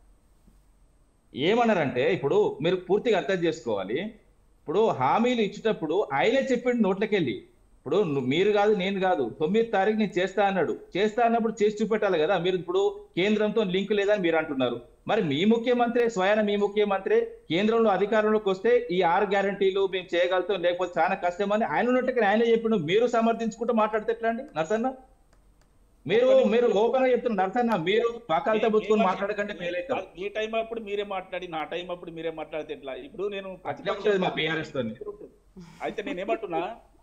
ఏమన్నారంటే ఇప్పుడు మీరు పూర్తిగా అర్థం చేసుకోవాలి ఇప్పుడు హామీలు ఇచ్చేటప్పుడు ఆయనే చెప్పిండు నోట్లకెళ్ళి ఇప్పుడు ను- మీరు కాదు నేను కాదు తొమ్మిది తారీఖు నేను చేస్తా అన్నాడు చేస్తా అన్నప్పుడు చేసి చూపెట్టాలి కదా మీరు ఇప్పుడు కేంద్రంతో లింక్ లేదని మీరు అంటున్నారు మరి మీ ముఖ్యమంత్రి స్వయాన మీ ముఖ్యమంత్రి కేంద్రంలో అధికారంలోకి వస్తే ఈ ఆరు గ్యారంటీలు మేము చేయగలుగుతాం లేకపోతే చాలా కష్టం అని ఆయన ఉన్నట్టుగా ఆయనే చెప్పిండు మీరు సమర్థించుకుంటూ మాట్లాడితే ఎట్లా అండి నర్సన్న మీరు మీరు ఓపెన్ గా చెప్తున్నారు నర్సన్న మీరు పక్కలతో పుచ్చుకొని మాట్లాడకంటే ఫెయిల్ అవుతారు ఈ టైం అప్పుడు మీరే మాట్లాడి నా టైం అప్పుడు మీరే మాట్లాడితే ఎట్లా ఇప్పుడు నేను అట్లే ఉంటుంది మా PRS తోని. అయితే నేను ఏమంటున్నా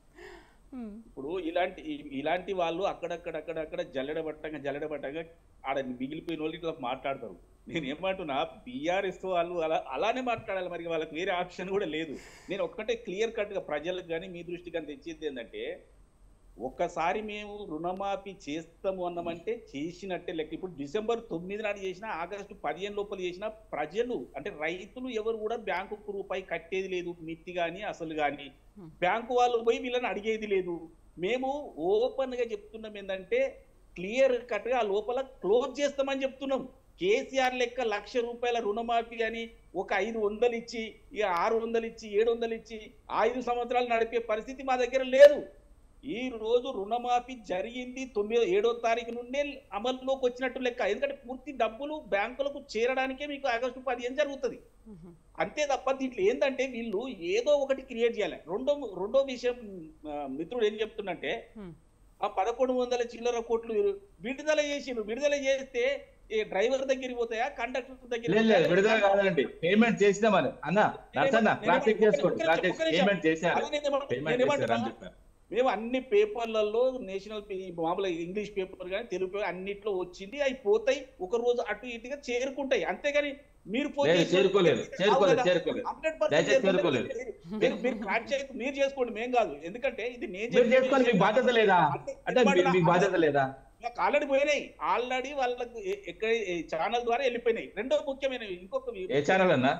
మ్మ్. ఇప్పుడు ఇలాంటి ఈ- ఇలాంటి వాళ్ళు అక్కడక్కడ అక్కడక్కడ జల్లెడబట్టంగా జల్లెడబట్టంగా ఆడ మిగిలిపోయిన వాళ్ళు ఇట్లా మాట్లాడతారు నేను ఏమంటున్నా బీఆర్ఎస్ వాళ్ళు అలా అలానే మాట్లాడాలి మరి వాళ్ళకి వేరే ఆప్షన్ కూడా లేదు నేను ఒక్కటే క్లియర్ కట్ గా ప్రజలకు కానీ మీ దృష్టికి కానీ తెచ్చేది ఏంటంటే ఒక్కసారి మేము రుణమాఫీ చేస్తాము అన్నామంటే చేసినట్టే లెక్క ఇప్పుడు డిసెంబర్ తొమ్మిది నాడు చేసిన ఆగస్టు పదిహేను లోపల చేసిన ప్రజలు అంటే రైతులు ఎవరు కూడా బ్యాంకు రూపాయి కట్టేది లేదు మిత్తి కానీ అసలు కానీ బ్యాంకు వాళ్ళు పోయి వీళ్ళని అడిగేది లేదు మేము ఓపెన్ గా చెప్తున్నాం ఏంటంటే క్లియర్ కట్ గా ఆ లోపల క్లోజ్ చేస్తామని చెప్తున్నాం కేసీఆర్ లెక్క లక్ష రూపాయల రుణమాఫీ అని ఒక ఐదు వందలు ఇచ్చి ఇక ఆరు వందలు ఇచ్చి ఏడు వందలు ఇచ్చి ఐదు సంవత్సరాలు నడిపే పరిస్థితి మా దగ్గర లేదు ఈ రోజు రుణమాఫీ జరిగింది తొమ్మిదో ఏడో తారీఖు నుండే అమల్లోకి వచ్చినట్టు లెక్క ఎందుకంటే పూర్తి డబ్బులు బ్యాంకులకు చేరడానికే మీకు ఆగస్టు పదిహేను జరుగుతుంది మ్మ్. అంతే తప్ప దీంట్లో ఏంటంటే వీళ్ళు ఏదో ఒకటి క్రియేట్ చేయాలి రెండో రెండో విషయం ఆ, మిత్రుడు ఏం చెప్తుందంటే మ్మ్. ఆ పదకొండు వందల చిల్లర కోట్లు విడుదల చేసిండ్రు విడుదల చేస్తే ఈ డ్రైవర్ దగ్గరికి పోతాయా కండక్టర్ దగ్గర లేదు లేదు విడుదల కాదండి పేమెంట్ చేసినామని అన్న నర్సన్న నేను- క్రాస్ చెక్ నేను- చేసుకోండి ఒక్క క్రాస్ నిమిషం, చెక్ ఒక్క నిమిషం. పేమెంట్ చేశారు అదే నేను ఏమంటున్నా- పేమెంట్ నేను చేశారు అని ఏమంటున్నా? చెప్పారు మేము అన్ని పేపర్లలో నేషనల్ పే- మామూలుగా ఇంగ్లీష్ పేపర్ కానీ తెలుగు పేపర్ అన్నిట్లో వచ్చింది అవి పోతాయి ఒక రోజు అటు ఇటుగా చేరుకుంటాయి అంతేగాని మీరు ఫోన్ లేదు, చేసి- చేరుకోలేదు, చేరుకోలేదు, అవునా? చేరుకోలేదు. 100% దయచేసి చేరుకోలేదు. మీరు మీరు క్రాక్ చేయకు, మీరు చేసుకోండి మేం కాదు ఎందుకంటే ఇది నేను మీరు చేసుకోండి మీకు బాధ్యత లేదా అంటే మీ- మీకు బాధ్యత లేదా ఆల్రెడీ పోయినాయి ఆల్రెడీ వాళ్ళకు ఎ- ఎక్కడ ఛానల్ ద్వారా వెళ్ళిపోయినాయి రెండో ముఖ్యమైన ఇంకొక వి- ఏ ఛానల్ అన్నా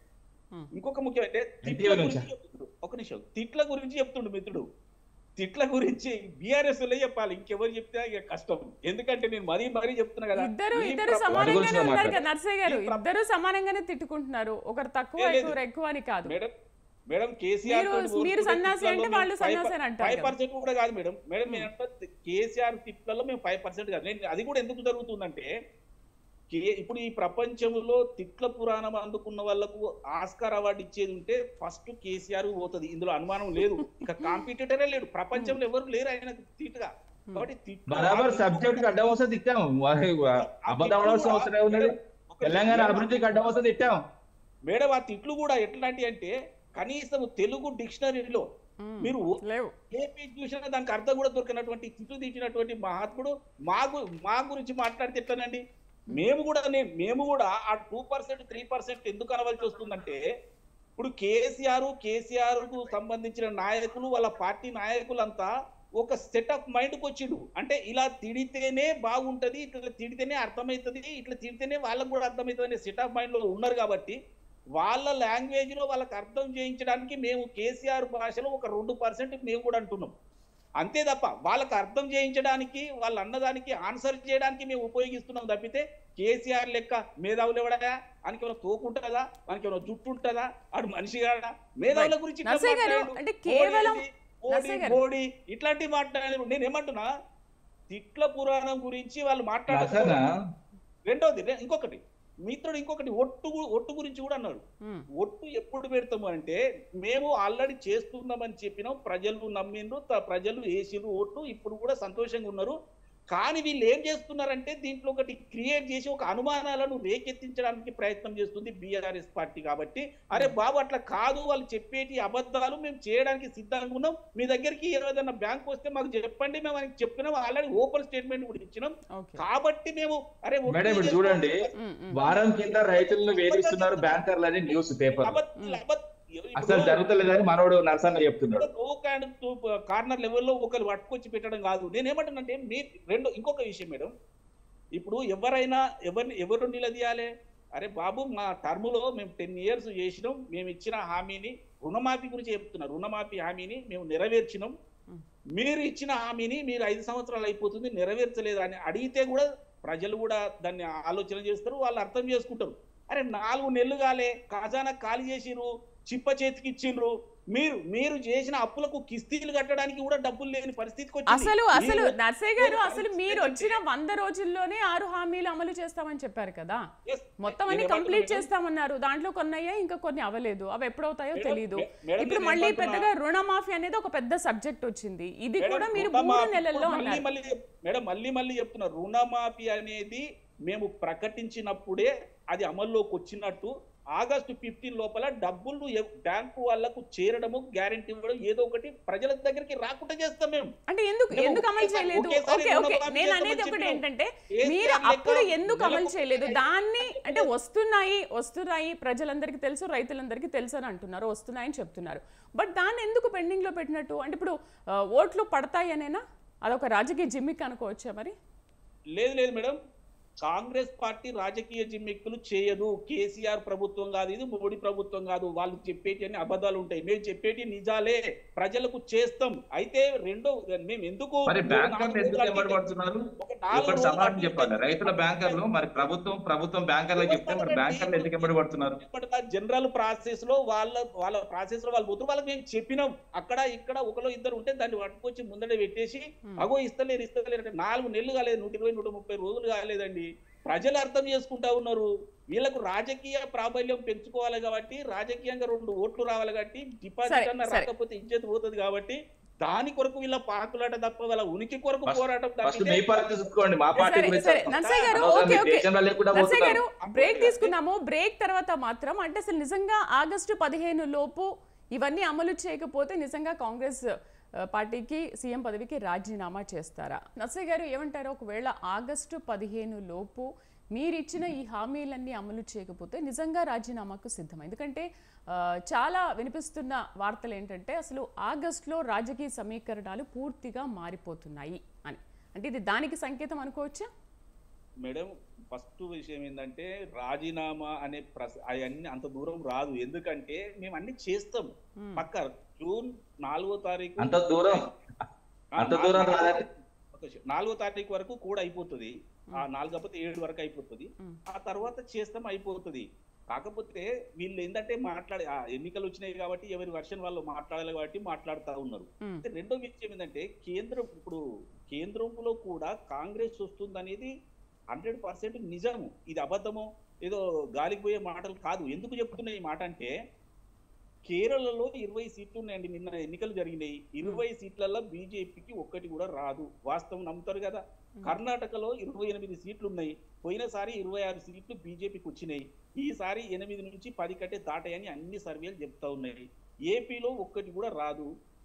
ఇంకొక ముఖ్యమైన తిట్ల NTV గురించి నుంచా? చెప్తుండు. ఒక నిమిషం తిట్ల గురించి చెప్తుండు మిత్రుడు తిట్ల గురించి బీఆర్ఎస్ చెప్పాలి ఇంకెవరు చెప్తే ఇక కష్టం ఎందుకంటే నేను మరీ మరీ చెప్తున్నా కదా ఇద్దరు ఈ ఇద్దరు ప్ర- సమానంగానే గురించి ఉన్నారు మాట్లాడు. కదా నర్సయ్య గారు ఈ ప్ర- ఇద్దరు సమానంగానే తిట్టుకుంటున్నారు ఒకరు తక్కువ లేదు. ఎక్కువ ఎక్కువ అని కాదు మేడం మేడం కేసీఆర్ మీరు- మీరు సన్నాసి అంటే వాళ్ళు సన్నాసి అని అంటారు ఫైవ్ కదా. పర్సెంట్ కూడా కాదు మేడం మేడం నేను అంటే కేసీఆర్ తిట్లలో మేము ఫైవ్ పర్సెంట్ కాదు నేను అది కూడా ఎందుకు జరుగుతుందంటే కే- ఇప్పుడు ఈ ప్రపంచంలో తిట్ల పురాణం అందుకున్న వాళ్ళకు ఆస్కార్ అవార్డు ఇచ్చేది ఉంటే ఫస్ట్ కేసీఆర్ పోతుంది ఇందులో అనుమానం లేదు ఇక కాంపిటేటరే లేడు ప్రపంచంలో ఎవరు లేరు ఆయన తిట్టుగా కాబట్టి తిట్లు- బరాబర్ సబ్జెక్ట్ అడ్డం వస్తే తిట్టాం అబద్ధం అవడం అవసరం ఉన్నది ఒక తెలంగాణ మేడం, అభివృద్ధికి అడ్డం వస్తే తిట్టాం మేడం ఆ తిట్లు కూడా ఎట్లాంటి అంటే కనీసం తెలుగు డిక్షనరీలో మ్మ్. మీరు లేవు ఏ పేజ్ చూసినా దానికి అర్థం కూడా దొరికినటువంటి చుట్టూ తీసినటువంటి మహాత్ముడు మా గు- మా గురించి మాట్లాడితే ఎట్లనండి మేము కూడా నేను మేము కూడా ఆ టూ పర్సెంట్ త్రీ పర్సెంట్ ఎందుకు అనవలసి వస్తుందంటే ఇప్పుడు కేసీఆర్ కేసీఆర్ కు సంబంధించిన నాయకులు వాళ్ళ పార్టీ నాయకులంతా ఒక సెట్ ఆఫ్ మైండ్కి వచ్చిండు అంటే ఇలా తిడితేనే బాగుంటది ఇట్లా తిడితేనే అర్థమవుతుంది ఇట్లా తిడితేనే వాళ్ళకు కూడా అర్థమవుతుంది అనే సెట్ ఆఫ్ మైండ్ లో ఉన్నారు కాబట్టి వాళ్ళ లాంగ్వేజ్ లో వాళ్ళకి అర్థం చేయించడానికి మేము కేసీఆర్ భాషలో ఒక రెండు పర్సెంట్ మేము కూడా అంటున్నాం అంతే తప్ప వాళ్ళకి అర్థం చేయించడానికి వాళ్ళ అన్నదానికి ఆన్సర్ చేయడానికి మేము ఉపయోగిస్తున్నాం తప్పితే కేసీఆర్ లెక్క మేధావులు ఎవడా ఆయనకి ఏమైనా తోకు ఉంటుందా మనకి ఏమైనా జుట్టు ఉంటుందా ఆడు మనిషి కాడా మేధావుల గురించి ఇట్లా నర్సయ్య గారు, మాట్లాడాడు. అంటే కేవలం- మోడీ, మోడీ నర్సయ్య గారు. మోడీ ఇట్లాంటి మాట్లాడారు నేను ఏమంటున్నా తిట్ల పురాణం గురించి వాళ్ళు నర్సన్న మాట్లాడారు రెండోది రె- ఇంకొకటి మిత్రుడు ఇంకొకటి ఒట్టు గు- ఒట్టు గురించి కూడా అన్నాడు మ్మ్. ఒట్టు ఎప్పుడు పెడతాము అంటే మేము ఆల్రెడీ చేస్తున్నామని చెప్పినాం ప్రజలు నమ్మిండ్రు త- ప్రజలు వేసిండ్రు ఓట్లు ఇప్పుడు కూడా సంతోషంగా ఉన్నారు కానీ వీళ్ళు ఏం చేస్తున్నారంటే దీంట్లో ఒకటి క్రియేట్ చేసి ఒక అనుమానాలను రేకెత్తించడానికి ప్రయత్నం చేస్తుంది బీఆర్ఎస్ పార్టీ కాబట్టి అరే బాబు అట్లా కాదు వాళ్ళు చెప్పేటి అబద్ధాలు మేము చేయడానికి సిద్ధంగా ఉన్నాం మీ దగ్గరికి ఏదైనా బ్యాంక్ వస్తే మాకు చెప్పండి మేము ఆయనకి చెప్పినాం ఆల్రెడీ ఓపెన్ స్టేట్మెంట్ కూడా ఇచ్చినాం ఓకే కాబట్టి మేము అరే ఒట్టు మేడం ఇప్పుడు చేసుకోవాలి. చూడండి మ్మ్, మ్మ్. వారం కింద రైతులను వేధిస్తున్నారు బ్యాంకర్లు అని న్యూస్ పేపర్ అబద్ధాలు- అబద్ధ- అసలు ఇప్పుడు- జరుగుతలేదని మనోడు నరసన్న చెప్తున్నాడు రోక్ అండ్ కార్నర్ లెవెల్లో ఒకరు పట్టుకొచ్చి పెట్టడం కాదు నేను ఏమంటానంటే మీ రెండు ఇంకొక విషయం మేడం ఇప్పుడు ఎవరైనా ఎవరిని ఎవరు నిలదీయాలి అరే బాబు మా టర్ములో మేము టెన్ ఇయర్స్ చేసినాం మేము ఇచ్చిన హామీని రుణమాఫీ గురించి చెప్తున్నా రుణమాఫీ హామీని మేము నెరవేర్చినాం మ్మ్. మీరు ఇచ్చిన హామీని మీరు ఐదు సంవత్సరాలు అయిపోతుంది నెరవేర్చలేదు అని అడిగితే కూడా ప్రజలు కూడా దాన్ని ఆలోచన చేస్తారు వాళ్ళు అర్థం చేసుకుంటారు అరే నాలుగు నెలలు కాలే ఖజానా ఖాళీ చేసిర్రు చిప్ప చేతికి ఇచ్చిండ్రు మీరు మీరు చేసిన అప్పులకు కిస్తీలు కట్టడానికి కూడా డబ్బులు లేని పరిస్థితికి వచ్చింది. అసలు అసలు మీరు- నర్సయ్య గారు మీరు అసలు మీరు వచ్చిన వంద రోజుల్లోనే ఆరు హామీలు అమలు చేస్తామని చెప్పారు కదా Yes, మొత్తం నేను అన్ని ఏమంటున్నా కంప్లీట్ మేడం? చేస్తామన్నారు దాంట్లో కొన్ని అయ్యాయి ఇంకా కొన్ని అవ్వలేదు అవి ఎప్పుడవుతాయో మేడం, తెలియదు మే- మేడం, ఇప్పుడు నేను మళ్ళీ ఏమంటున్నా? పెద్దగా రుణమాఫీ అనేది ఒక పెద్ద సబ్జెక్ట్ వచ్చింది ఇది మేడం, కూడా మీరు రుణమాఫీ మూడు నెలల్లో ఇప్పుడు మళ్ళీ అన్నారు మళ్ళీ చెప్- మేడం మళ్ళీ మళ్ళీ చెప్తున్నా రుణమాఫీ అనేది మేము ప్రకటించినప్పుడే అది అమల్లోకి వచ్చినట్టు ఆగస్టు ఫిఫ్టీన్ లోపల డబ్బులు ఎవ్- బ్యాంకు వాళ్ళకు చేరడము గ్యారెంటీ ఇవ్వడం ఏదో ఒకటి ప్రజల దగ్గరికి రాకుండా చేస్తాం మేము అంటే ఎందుకు మేము ఎందుకు అమలు ఒకేసారి- చేయలేదు ఒకేసారి ఓకే ఓకే రుణమాఫీ నేను చేస్తామని అనేది ఒకటి చెప్పినాం. ఏంటంటే కేసీఆర్ మీరు లెక్క అప్పుడు ఎందుకు అమలు నెలకు చేయలేదు ఒకటి దాన్ని అంటే వస్తున్నాయి వస్తున్నాయి ప్రజలందరికీ తెలుసు రైతులందరికీ తెలుసు అని అంటున్నారు వస్తున్నాయని చెప్తున్నారు బట్ దాన్ని ఎందుకు పెండింగ్ లో పెట్టినట్టు అంటే ఇప్పుడు ఆ, ఓట్లు పడతాయి అనేనా అదొక రాజకీయ జిమ్మిక్ అనుకోవచ్చా మరి లేదు లేదు మేడం కాంగ్రెస్ పార్టీ రాజకీయ జిమ్మిక్కులు చేయదు కేసీఆర్ ప్రభుత్వం కాదు ఇది మోడీ ప్రభుత్వం కాదు వాళ్ళు చెప్పేటి అన్ని అబద్ధాలు ఉంటాయి మేము చెప్పేటి నిజాలే ప్రజలకు చేస్తాం అయితే రెండో మేము ఎందుకు మరి మూడు బ్యాంకర్లు నాలుగు ఎందుకు రోజులు ఎమ్మడి అడిగితే- పడుతున్నారు ఒక నాలుగు ఒకటి రోజులు సమాధానం అడిగితే- చెప్పాలి రైతుల బ్యాంకర్లు మరి ప్రభుత్వం ప్రభుత్వం బ్యాంకర్లకు చెప్తే మరి బ్యాంకర్లు ఎందుకు ఎమ్మడి పడుతున్నారు ఇప్పటిదా జనరల్ ప్రాసెస్ లో వాళ్ళ వాళ్ళ ప్రాసెస్ లో వాళ్ళు పోతున్నారు వాళ్ళకి మేము చెప్పినాం అక్కడ ఇక్కడ ఒకలో ఇద్దరు ఉంటే దాన్ని పట్టుకొచ్చి ముందడే పెట్టేసి అగో ఇస్తలేరు ఇస్తలేరు అంటే నాలుగు నెలలు కాలేదు నూట ఇరవై నూట ముప్పై రోజులు కాలేదండి ప్రజలు అర్థం చేసుకుంటా ఉన్నారు వీళ్ళకు రాజకీయ ప్రాబల్యం పెంచుకోవాలి కాబట్టి రాజకీయంగా రెండు ఓట్లు రావాలి కాబట్టి డిపాజిట్ సరే, అన్న సరే. రాకపోతే ఇజ్జత్ పోతుంది కాబట్టి దాని కొరకు వీళ్ళ పాకులాట తప్ప వాళ్ళ ఉనికి కొరకు First- పోరాటం ఫస్ట్ తప్పితే మీ పరిస్థితి చూసుకోండి మా పార్టీ సరే గురించి సరే చెప్పండి. నర్సయ్య గారు అనవసరం ఓకే మీ ఓకే దేశంలో లేకుండా నర్సయ్య గారు పోతున్నారు. బ్రేక్ తీసుకున్నాము బ్రేక్ తర్వాత మాత్రం అంటే అసలు నిజంగా ఆగస్టు పదిహేను లోపు ఇవన్నీ అమలు చేయకపోతే నిజంగా కాంగ్రెస్ ఆ, పార్టీకి సీఎం పదవికి రాజీనామా చేస్తారా నర్సయ్య గారు ఏమంటారు ఒకవేళ ఆగస్టు పదిహేను లోపు మీరిచ్చిన ఈ హామీలన్నీ అమలు చేయకపోతే నిజంగా రాజీనామాకు సిద్ధం ఎందుకంటే ఆ, చాలా వినిపిస్తున్న వార్తలు ఏంటంటే అసలు ఆగస్టులో రాజకీయ సమీకరణాలు పూర్తిగా మారిపోతున్నాయి అని అంటే ఇది దానికి సంకేతం అనుకోవచ్చా మేడం ఫస్ట్ విషయం ఏంటంటే రాజీనామా అనే ప్రస అవన్నీ అంత దూరం రాదు ఎందుకంటే మేము అన్ని చేస్తాం మ్మ్. పక్క జూన్ నాలుగో తారీఖు అంత దూరం ఆ, అంత దూరం నాలుగో- రాదండి. ఒక నిమిషం. నాలుగో తారీఖు వరకు కూడా అయిపోతుంది ఆ నాలుగు కాకపోతే ఏడు వరకు అయిపోతుంది మ్మ్. ఆ తర్వాత చేస్తాం అయిపోతుంది కాకపోతే వీళ్ళు ఏంటంటే మాట్లాడే ఆ ఎన్నికలు వచ్చినాయి కాబట్టి ఎవరి వర్షన్ వాళ్ళు మాట్లాడాలి కాబట్టి మాట్లాడుతూ ఉన్నారు మ్మ్. అయితే రెండో విషయం ఏంటంటే కేంద్రం ఇప్పుడు కేంద్రంలో కూడా కాంగ్రెస్ వస్తుంది అనేది హండ్రెడ్ పర్సెంట్ నిజము ఇది అబద్ధము ఏదో గాలికి పోయే మాటలు కాదు ఎందుకు చెప్తున్నా ఈ మాట అంటే కేరళలో ఇరవై సీట్లు ఉన్నాయండి నిన్న ఎన్నికలు జరిగినాయి ఇరవై సీట్లలో బీజేపీకి ఒక్కటి కూడా రాదు వాస్తవం నమ్ముతారు కదా కర్ణాటకలో ఇరవై ఎనిమిది సీట్లు ఉన్నాయి పోయినసారి ఇరవై ఆరు సీట్లు బీజేపీకి వచ్చినాయి ఈసారి ఎనిమిది నుంచి పది కట్టే దాటాయని అన్ని సర్వేలు చెప్తా ఉన్నాయి ఏపీలో ఒక్కటి కూడా రాదు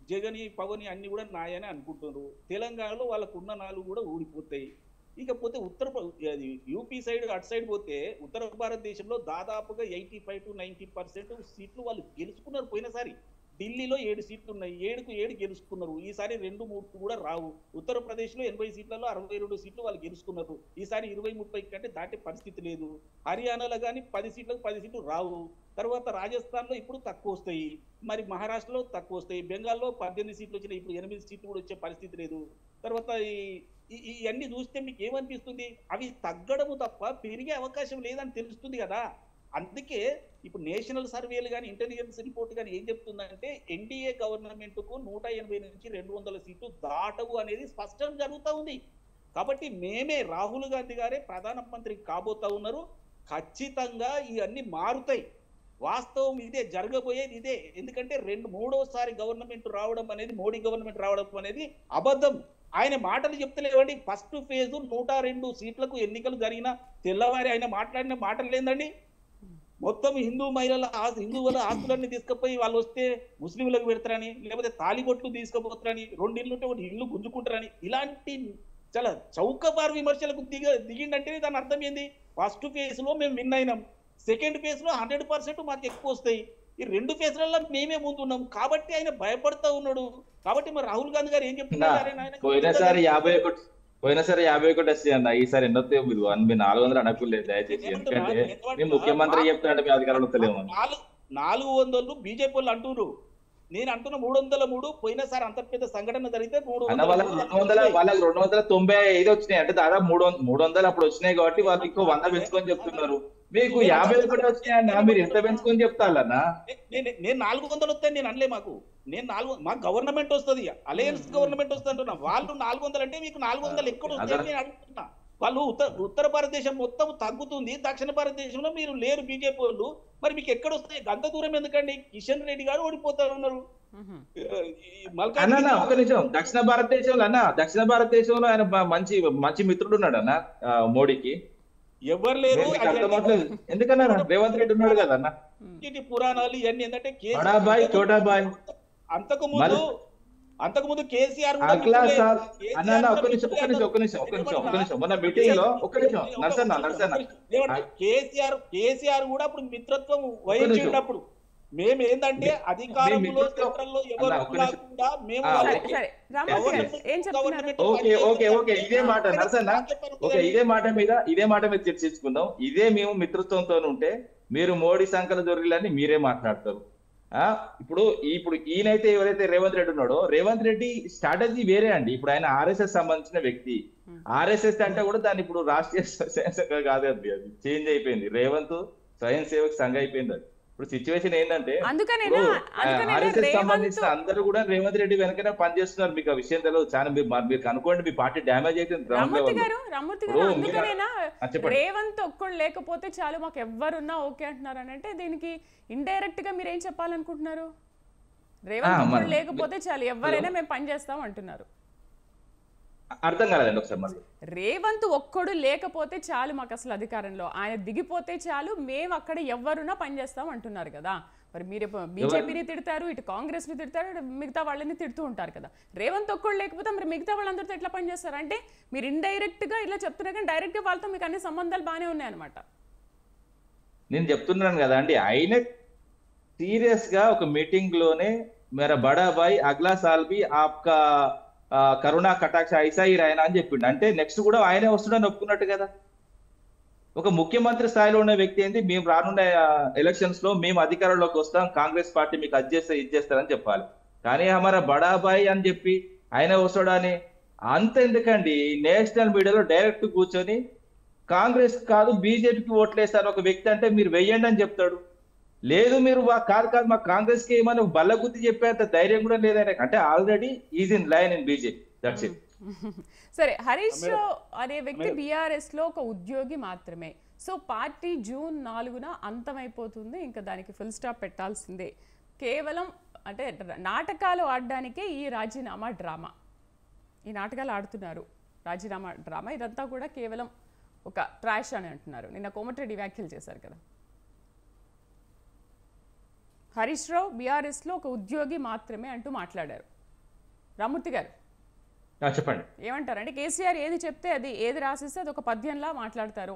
జగని పవని అన్ని కూడా నాయని అనుకుంటున్నారు తెలంగాణలో వాళ్ళకు ఉన్న నాలుగు కూడా ఊడిపోతాయి ఇకపోతే ఉత్తర ప్ర- అది యూపీ సైడ్ అటు సైడ్ పోతే ఉత్తర భారతదేశంలో దాదాపుగా eighty five to ninety percent సీట్లు వాళ్ళు గెలుచుకున్నారు పోయినసారి ఢిల్లీలో ఏడు సీట్లు ఉన్నాయి ఏడుకు ఏడు గెలుచుకున్నారు ఈసారి రెండు మూడు కూడా రావు ఉత్తరప్రదేశ్లో ఎనభై సీట్లలో అరవై రెండు సీట్లు వాళ్ళు గెలుచుకున్నారు ఈసారి ఇరవై ముప్పై కంటే దాటే పరిస్థితి లేదు హర్యానాలో కానీ పది సీట్లకు పది సీట్లు రావు తర్వాత రాజస్థాన్లో ఇప్పుడు తక్కువ వస్తాయి మరి మహారాష్ట్రలో తక్కువ వస్తాయి బెంగాల్లో పద్దెనిమిది సీట్లు వచ్చినాయి ఇప్పుడు ఎనిమిది సీట్లు కూడా వచ్చే పరిస్థితి లేదు తర్వాత ఈ ఈ- ఈ- ఇవన్నీ చూస్తే మీకు ఏమనిపిస్తుంది అవి తగ్గడము తప్ప పెరిగే అవకాశం లేదని తెలుస్తుంది కదా అందుకే ఇప్పుడు నేషనల్ సర్వేలు కానీ ఇంటెలిజెన్స్ రిపోర్ట్ కానీ ఏం చెప్తుందంటే ఎన్డీఏ గవర్నమెంట్ కు నూట ఎనభై నుంచి రెండు వందల సీట్లు దాటవు అనేది స్పష్టం జరుగుతూ ఉంది కాబట్టి మేమే రాహుల్ గాంధీ గారే ప్రధానమంత్రి కాబోతా ఉన్నారు ఖచ్చితంగా ఇవన్నీ మారుతాయి వాస్తవం ఇదే జరగబోయేది ఇదే ఎందుకంటే రెండు మూడోసారి గవర్నమెంట్ రావడం అనేది మోడీ గవర్నమెంట్ రావడం అనేది అబద్ధం ఆయన మాటలు చెప్తలేవండి ఫస్ట్ ఫేజ్ నూట రెండు సీట్లకు ఎన్నికలు జరిగిన తెల్లవారి ఆయన మాట్లాడిన మాటలు ఏందండి మొత్తం హిందూ మహిళల ఆస్తి హిందువుల ఆస్తులన్నీ తీసుకుపోయి వాళ్ళు వస్తే ముస్లింలకు పెడతారని లేకపోతే తాలిబొట్లు తీసుకుపోతారని రెండు ఇల్లు ఉంటే ఒకటి ఇల్లు గుంజుకుంటారని ఇలాంటి చాలా చౌకబారు విమర్శలకు దిగ దిగిందంటేనే దాని అర్థం ఏంది ఫస్ట్ ఫేజ్ లో మేము విన్ అయినాం సెకండ్ ఫేజ్ లో హండ్రెడ్ పర్సెంట్ మాకు ఎక్కువ వస్తాయి ఈ రెండు ఫేజ్లలో మేమే ముందున్నాం కాబట్టి ఆయన భయపడతా ఉన్నాడు కాబట్టి మరి రాహుల్ గాంధీ గారు ఏం చెప్తున్నారు ఆయన- ఆయన- పోయినసారి యాభై ఒకటి పోయినసారి యాభై ఒకటి వస్తాయి అన్న ఈసారి ఎన్నో మీరు వన్ మీ నాలుగు వందలు అనకూడలేదు దయచేసి ఎందుకంటే మీ ముఖ్యమంత్రి చెప్తాడంటే మీ అధికారంలో వస్తలేము నాలుగు నాలుగు వందలు బీజేపీ వాళ్ళు అంటున్నారు నేను అంటున్న మూడు వందల మూడు పోయినసారి అంత పెద్ద సంఘటన జరిగితే మూడు అన్న వాళ్ళకి రెండు వందల వాళ్ళకి రెండు వందల తొంభై ఐదు వచ్చినాయి అంటే దాదాపు మూడు వంద- మూడు వందలు అప్పుడు వచ్చినాయి కాబట్టి వాళ్ళు ఇంకో వంద పెంచుకొని చెప్తున్నారు మీకు యాభై ఒకటి వచ్చినాయి అన్న మీరు ఎంత పెంచుకొని చెప్తారన్నా నేను నేను నాలుగు వందలు వస్తాయి నేను అనలే మాకు నేను నాలుగు మా గవర్నమెంట్ వస్తుంది అలయన్స్ గవర్నమెంట్ వస్తుంది అంటున్నా వాళ్ళు నాలుగు వందలు అంటే మీకు నాలుగు వందలు ఎక్కడ వస్తాయి నేను అడుగుతున్నా వాళ్ళు ఉత్తర ఉత్తర భారతదేశం మొత్తం తగ్గుతుంది దక్షిణ భారతదేశంలో మీరు లేరు బీజేపీ వాళ్ళు మరి మీకు ఎక్కడ వస్తాయి అంత దూరం ఎందుకండి కిషన్ రెడ్డి గారు ఓడిపోతా ఉన్నారు మ్మ్. ఈ అన్న మల్కాజ్ అన్న ఒక నిమిషం దక్షిణ భారతదేశంలో అన్న దక్షిణ భారతదేశంలో ఆయన బ- మంచి మంచి మిత్రుడు ఉన్నాడు అన్న ఆ, మోడీకి ఎవరు లేరు మీకు అది అర్థం అవ్వట్లేదు ఎందుకన్నా రేవంత్ రెడ్డి ఉన్నాడు కదా అన్న ఇటు పురాణాలు ఇవన్నీ ఏంటంటే కేసీఆర్ బడాబాయ్ చోటాబాయ్ అంతకు ముందు మరి- అంతకు ముందు కేసీఆర్ కూడా అగ్లా మిత్రులే. సార్ కేసీఆర్ అన్న అన్న కూడా ఒక్క నిమిషం ఒక్క నిమిషం ఒక్క నిమిషం ఒక్క నిమిషం ఒక్క నిమిషం మొన్న మీటింగ్ లో ఒక్క నిమిషం నర్సన్న నర్సన్న ఏమంటే కేసీఆర్ కేసీఆర్ కూడా అప్పుడు మిత్రత్వం వహించేటప్పుడు మేము ఏంటంటే అధికారంలో మిత్రత్వం- సెంట్రల్లో అన్న, ఎవరు ఒక్క ఉన్నా నిమిషం. కూడా మేము ఆ, సరే వాళ్ళకి సరే రామూర్తి గారు ఏం చెప్తున్నారు గవర్నమెంట్ ఓకే ఓకే ఓకే ఇదే మాట నర్సన్న ఓకే ఇదే మాట మీద ఇదే మాట మీద చర్చించుకుందాం ఇదే మేము మిత్రత్వంతో ఉంటే మీరు మోడీ సంకల దొరికిలని మీరే మాట్లాడతారు ఆ ఇప్పుడు ఇప్పుడు ఈయనైతే ఎవరైతే రేవంత్ రెడ్డి ఉన్నాడో రేవంత్ రెడ్డి స్ట్రాటజీ వేరే అండి ఇప్పుడు ఆయన ఆర్ఎస్ఎస్ సంబంధించిన వ్యక్తి ఆర్ఎస్ఎస్ అంటే కూడా దాన్ని ఇప్పుడు రాష్ట్రీయ స్వయం సేవక కాదు అది అది చేంజ్ అయిపోయింది రేవంత్ స్వయం సేవక్ సంఘ అయిపోయింది అది ఇప్పుడు సిచ్యువేషన్ ఏంటంటే అందుకనేనా అందుకనేనా ఆర్ఎస్ఎస్ రేవంత్ సంబంధించిన అందరూ కూడా రేవంత్ రెడ్డి వెనకనే పనిచేస్తున్నారు మీకు ఆ విషయం తెలియదు చాలా మీరు మరి మీరు కనుక్కోండి మీ పార్టీ డ్యామేజ్ అయితే గ్రౌండ్ రామూర్తి లెవెల్ గారు రామూర్తి గారు ఇప్పుడు అందుకనేనా చెప్పండి రేవంత్ ఒక్కడు లేకపోతే చాలు మాకు ఎవ్వరున్నా ఓకే అంటున్నారు అని అంటే దీనికి ఇండైరెక్ట్ గా మీరు ఏం చెప్పాలనుకుంటున్నారు రేవంత్ ఆ, ఒక్కడు మరి- లేకపోతే చాలు ఎవరైనా మేము పని చేస్తాం అంటున్నారు అర్థం కాలేదండి ఒకసారి మళ్ళీ రేవంత్ ఒక్కడు లేకపోతే చాలు మాకు అసలు అధికారంలో ఆయన దిగిపోతే చాలు మేము అక్కడ ఎవరున్నా పనిచేస్తాం అంటున్నారు కదా మరి మీరు బీజేపీని తిడతారు ఇటు కాంగ్రెస్ ని తిడతారు ఇటు మిగతా వాళ్ళని తిడుతూ ఉంటారు కదా రేవంత్ ఒక్కడు లేకపోతే మరి మిగతా వాళ్ళందరితో ఎట్లా పనిచేస్తారు అంటే మీరు ఇండైరెక్ట్ గా ఇలా చెప్తున్నారు కానీ డైరెక్ట్ గా వాళ్ళతో మీకు అన్ని సంబంధాలు బాగానే ఉన్నాయన్నమాట నేను చెప్తున్నాను కదా అండి ఆయన సీరియస్ గా ఒక మీటింగ్ లోనే మేర బడా భాయ్ అగ్లా సాల్ బి ఆప్కా ఆ, కరుణా కటాక్ష ఐసా ఈ రాయన అని చెప్పిండు అంటే నెక్స్ట్ కూడా ఆయనే వస్తున్నాడని ఒప్పుకున్నట్టు కదా ఒక ముఖ్యమంత్రి స్థాయిలో ఉన్న వ్యక్తి ఏంటి మేము రానున్న ఎలక్షన్స్ లో మేము అధికారంలోకి వస్తాం కాంగ్రెస్ పార్టీ మీకు అది చేస్తే ఇది చేస్తారని చెప్పాలి కానీ హమారా బడా భాయ్ అని చెప్పి ఆయన వస్తాడని అంత ఎందుకండి నేషనల్ మీడియాలో డైరెక్ట్ కూర్చొని కాంగ్రెస్ కాదు బీజేపీకి ఓట్లేస్తారు ఒక వ్యక్తి అంటే మీరు వెయ్యండి అని చెప్తాడు లేదు మీరు మా కాదు కాదు మా కాంగ్రెస్ కి ఏమని బల్ల గుర్తి చెప్పేంత ధైర్యం కూడా లేదు ఆయనకి అంటే already is in line in BJP that's it సరే హరీష్ మేడం, రావు అనే వ్యక్తి మేడం. బీఆర్ఎస్ లో ఒక ఉద్యోగి మాత్రమే సో పార్టీ జూన్ నాలుగున అంతమైపోతుంది ఇంకా దానికి ఫుల్ స్టాప్ పెట్టాల్సిందే కేవలం అంటే నాటకాలు ఆడడానికే ఈ రాజీనామా డ్రామా ఈ నాటకాలు ఆడుతున్నారు రాజీనామా డ్రామా ఇదంతా కూడా కేవలం ఒక ట్రాష్ అని అంటున్నారు నిన్న కోమటిరెడ్డి వ్యాఖ్యలు చేశారు కదా హరీష్ రావు బీఆర్ఎస్లో ఒక ఉద్యోగి మాత్రమే అంటూ మాట్లాడారు రామూర్తి గారు ఆ, చెప్పండి ఏమంటారు అంటే కేసీఆర్ ఏది చెప్తే అది ఏది రాసిస్తే అది ఒక పద్యంలా మాట్లాడతారు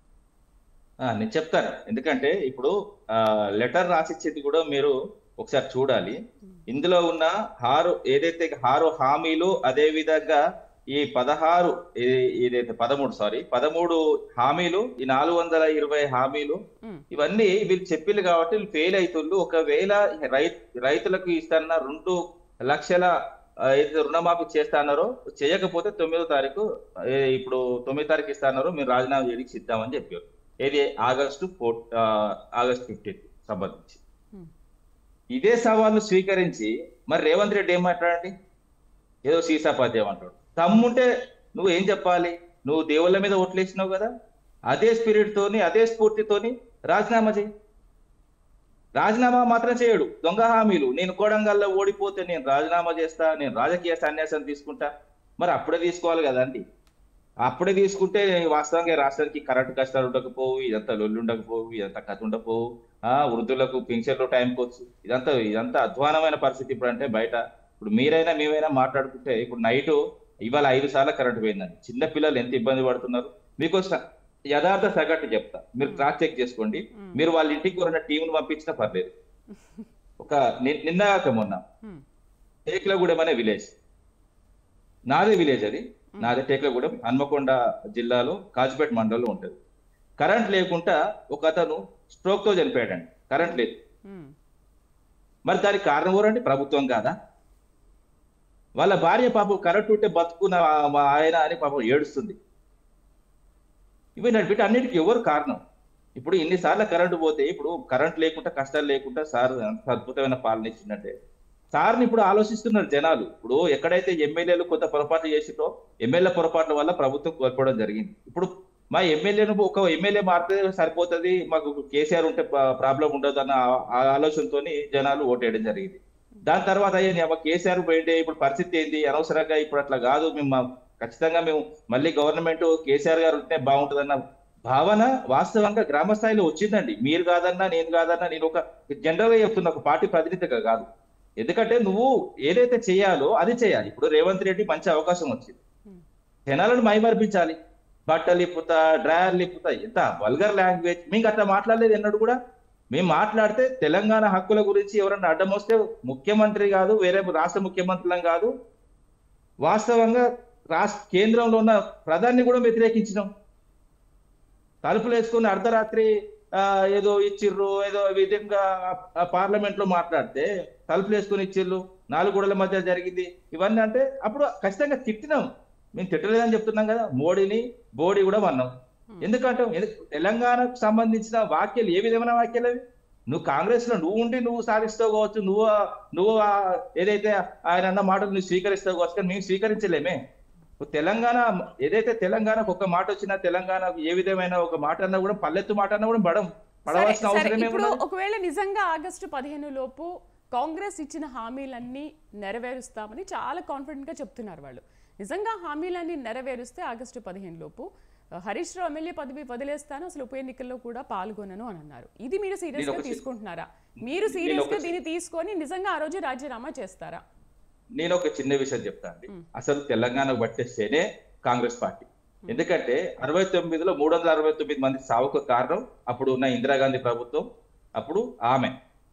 ఆ, నేను చెప్తాను ఎందుకంటే ఇప్పుడు లెటర్ రాసిచ్చేది కూడా మీరు ఒకసారి చూడాలి ఇందులో ఉన్న ఆరు ఏదైతే ఆరు హామీలు అదే విధంగా ఈ పదహారు ఏ- ఏదైతే పదమూడు సారీ పదమూడు హామీలు ఈ నాలుగు వందల ఇరవై హామీలు ఉమ్, ఇవన్నీ వీళ్ళు చెప్పిల్లు కాబట్టి వీళ్ళు ఫెయిల్ అవుతుండ్రు ఒకవేళ రై రైతులకు ఇస్తాన్న రెండు లక్షల ఆ, ఏదైతే రుణమాఫీ చేస్తా అన్నారో చేయకపోతే తొమ్మిదో తారీఖు ఏ, ఇప్పుడు తొమ్మిదో తారీఖు ఇస్తా అన్నారో మీరు రాజీనామా చేయడానికి సిద్ధామని చెప్పారు ఏది ఆగస్టు ఫోర్ ఆగస్ట్ ఫిఫ్టీన్త్ సంబంధించి ఉమ్, ఇదే సవాల్ను స్వీకరించి మరి రేవంత్ రెడ్డి ఏం మాట్లాడండి ఏదో సీసా పద్యం అంటాడు తమ్ముంటే నువ్వు ఏం చెప్పాలి నువ్వు దేవుళ్ళ మీద ఓట్లేసినావు కదా అదే స్పిరిట్ తోని అదే స్ఫూర్తితోని రాజీనామా చేయి రాజీనామా మాత్రం చేయడు దొంగ హామీలు నేను కోడంగల్లో ఓడిపోతే నేను రాజీనామా చేస్తా నేను రాజకీయ సన్యాసం తీసుకుంటా మరి అప్పుడే తీసుకోవాలి కదండి అప్పుడే తీసుకుంటే వాస్తవంగా రాష్ట్రానికి కరెంట్ కష్టాలు ఉండకపోవు ఇదంతా లొల్లు ఉండకపోవు ఇదంతా కథ ఉండకపోవు ఆ వృద్ధులకు పింఛన్లు టైంకి వచ్చు ఇదంతా ఇదంతా అధ్వానమైన పరిస్థితి ఇప్పుడు అంటే బయట ఇప్పుడు మీరైనా మేమైనా మాట్లాడుకుంటే ఇప్పుడు నైట్ ఇవాళ ఐదు సార్లు కరెంట్ పోయిందండి చిన్న పిల్లలు ఎంత ఇబ్బంది పడుతున్నారు మీకు స- యథార్థ సగటు చెప్తా మీరు క్రాస్ చెక్ చేసుకోండి ఉమ్, మీరు వాళ్ళ ఇంటికి ఉన్న టీంను పంపించినా పర్లేదు ఒక ని- నిన్నగాక మొన్న ఉమ్, టేక్లగూడెం అనే విలేజ్ నాదే విలేజ్ అది నాదే టేక్లగూడెం హన్మకొండ జిల్లాలో కాజిపేట మండలంలో ఉంటది కరెంట్ లేకుండా ఒక అతను స్ట్రోక్ తో చనిపోయాడండి కరెంట్ లేదు ఉమ్, మరి దానికి కారణం ఎవరండి ప్రభుత్వం కాదా వాళ్ళ భార్య పాపం కరెంట్ ఉంటే బతుకున్న ఆ- మా ఆయన అని పాపం ఏడుస్తుంది ఇవి నడిపెట్టి అన్నిటికీ ఎవరు కారణం ఇప్పుడు ఇన్నిసార్లు కరెంటు పోతే ఇప్పుడు కరెంట్ లేకుండా కష్టాలు లేకుండా సార్ అంత అద్భుతమైన పాలన ఇచ్చిందంటే సార్ని ఇప్పుడు ఆలోచిస్తున్నారు జనాలు ఇప్పుడు ఎక్కడైతే ఎమ్మెల్యేలు కొంత పొరపాట్లు చేసిందో ఎమ్మెల్యే పొరపాట్ల వల్ల ప్రభుత్వం కోల్పోవడం జరిగింది ఇప్పుడు మా ఎమ్మెల్యేను ఒక ఎమ్మెల్యే మారితే సరిపోతుంది మాకు కేసీఆర్ ఉంటే ప్రాబ్లం ఉండదు అన్న ఆ- ఆ ఆలోచనతోని జనాలు ఓటేయడం జరిగింది దాని తర్వాత అయ్యా నీ అమ్మ కేసీఆర్ పోయిండే ఇప్పుడు పరిస్థితి ఏంది అనవసరంగా ఇప్పుడు అట్లా కాదు మేము మా- ఖచ్చితంగా మేము మళ్ళీ గవర్నమెంట్ కేసీఆర్ గారు ఉంటే బాగుంటుందన్న భావన వాస్తవంగా గ్రామ స్థాయిలో వచ్చిందండి మీరు కాదన్నా నేను కాదన్నా నేను ఒక జనరల్ గా చెప్తున్నా ఒక పార్టీ ప్రతినిధిగా కాదు ఎందుకంటే నువ్వు ఏదైతే చేయాలో అది చేయాలి ఇప్పుడు రేవంత్ రెడ్డి మంచి అవకాశం వచ్చింది Hmm. జనాలను మైమర్పించాలి బట్టలు ఇప్పుతా డ్రాయర్లు ఇప్పుతా ఎంత వల్గర్ లాంగ్వేజ్ మీకు అట్లా మాట్లాడలేదు ఎన్నడూ కూడా మేము మాట్లాడితే తెలంగాణ హక్కుల గురించి ఎవరన్నా అడ్డం వస్తే ముఖ్యమంత్రి కాదు వేరే రాష్ట్ర ముఖ్యమంత్రులం కాదు వాస్తవంగా రాష్ట్ర కేంద్రంలో ఉన్న ప్రధాన్ని కూడా వ్యతిరేకించినాం తలుపులు వేసుకుని అర్ధరాత్రి ఆ, ఏదో ఇచ్చిర్రు ఏదో విధంగా పార్లమెంట్ లో మాట్లాడితే తలుపులు వేసుకుని ఇచ్చిర్రు నాలుగు గోడల మధ్య జరిగింది ఇవన్నీ అంటే అప్పుడు ఖచ్చితంగా తిట్టినాం మేము తిట్టలేదని చెప్తున్నాం కదా మోడీని బోడీ కూడా అన్నాం ఎందుకంటే ఎందు- తెలంగాణకు సంబంధించిన వాక్యాలు ఏ విధమైన వాక్యాలు అవి నువ్వు కాంగ్రెస్ లో నువ్వు ఉండి నువ్వు సాధిస్తావు కావచ్చు నువ్వు ఆ- నువ్వు ఆ ఏదైతే ఆయన అన్న మాటలు నువ్వు స్వీకరిస్తావు కావచ్చు కానీ మేము స్వీకరించలేమే ఇప్పుడు తెలంగాణ ఏదైతే తెలంగాణకు ఒక మాట వచ్చినా తెలంగాణకు ఏ విధమైన ఒక మాట అన్నా కూడా పల్లెత్తు మాట అన్నా కూడా పడం సరే పడవలసిన సరే అవసరం ఇప్పుడు ఏమున్నది ఒకవేళ నిజంగా ఆగస్టు పదిహేను లోపు కాంగ్రెస్ ఇచ్చిన హామీలన్నీ నెరవేరుస్తామని చాలా కాన్ఫిడెంట్ గా చెప్తున్నారు వాళ్ళు నిజంగా హామీలన్నీ నెరవేరుస్తే ఆగస్టు పదిహేను లోపు ఆ, హరీష్ రావు ఎమ్మెల్యే పదవి వదిలేస్తాను అసలు ఉప ఎన్నికల్లో కూడా పాల్గొనను అని అన్నారు ఇది మీరు సీరియస్ నేను గా ఒక చి- తీసుకుంటున్నారా మీరు నేను సీరియస్ గా ఒక చి- దీన్ని తీసుకొని నిజంగా ఆ రోజు రాజీనామా చేస్తారా నేను ఒక చిన్న విషయం చెప్తా అండి మ్. అసలు తెలంగాణకు పట్టేస్తేనే కాంగ్రెస్ పార్టీ ఎందుకంటే అరవై తొమ్మిదిలో మూడు వందల అరవై తొమ్మిది మంది సావుకు కారణం అప్పుడు ఉన్న ఇందిరాగాంధీ ప్రభుత్వం అప్పుడు ఆమె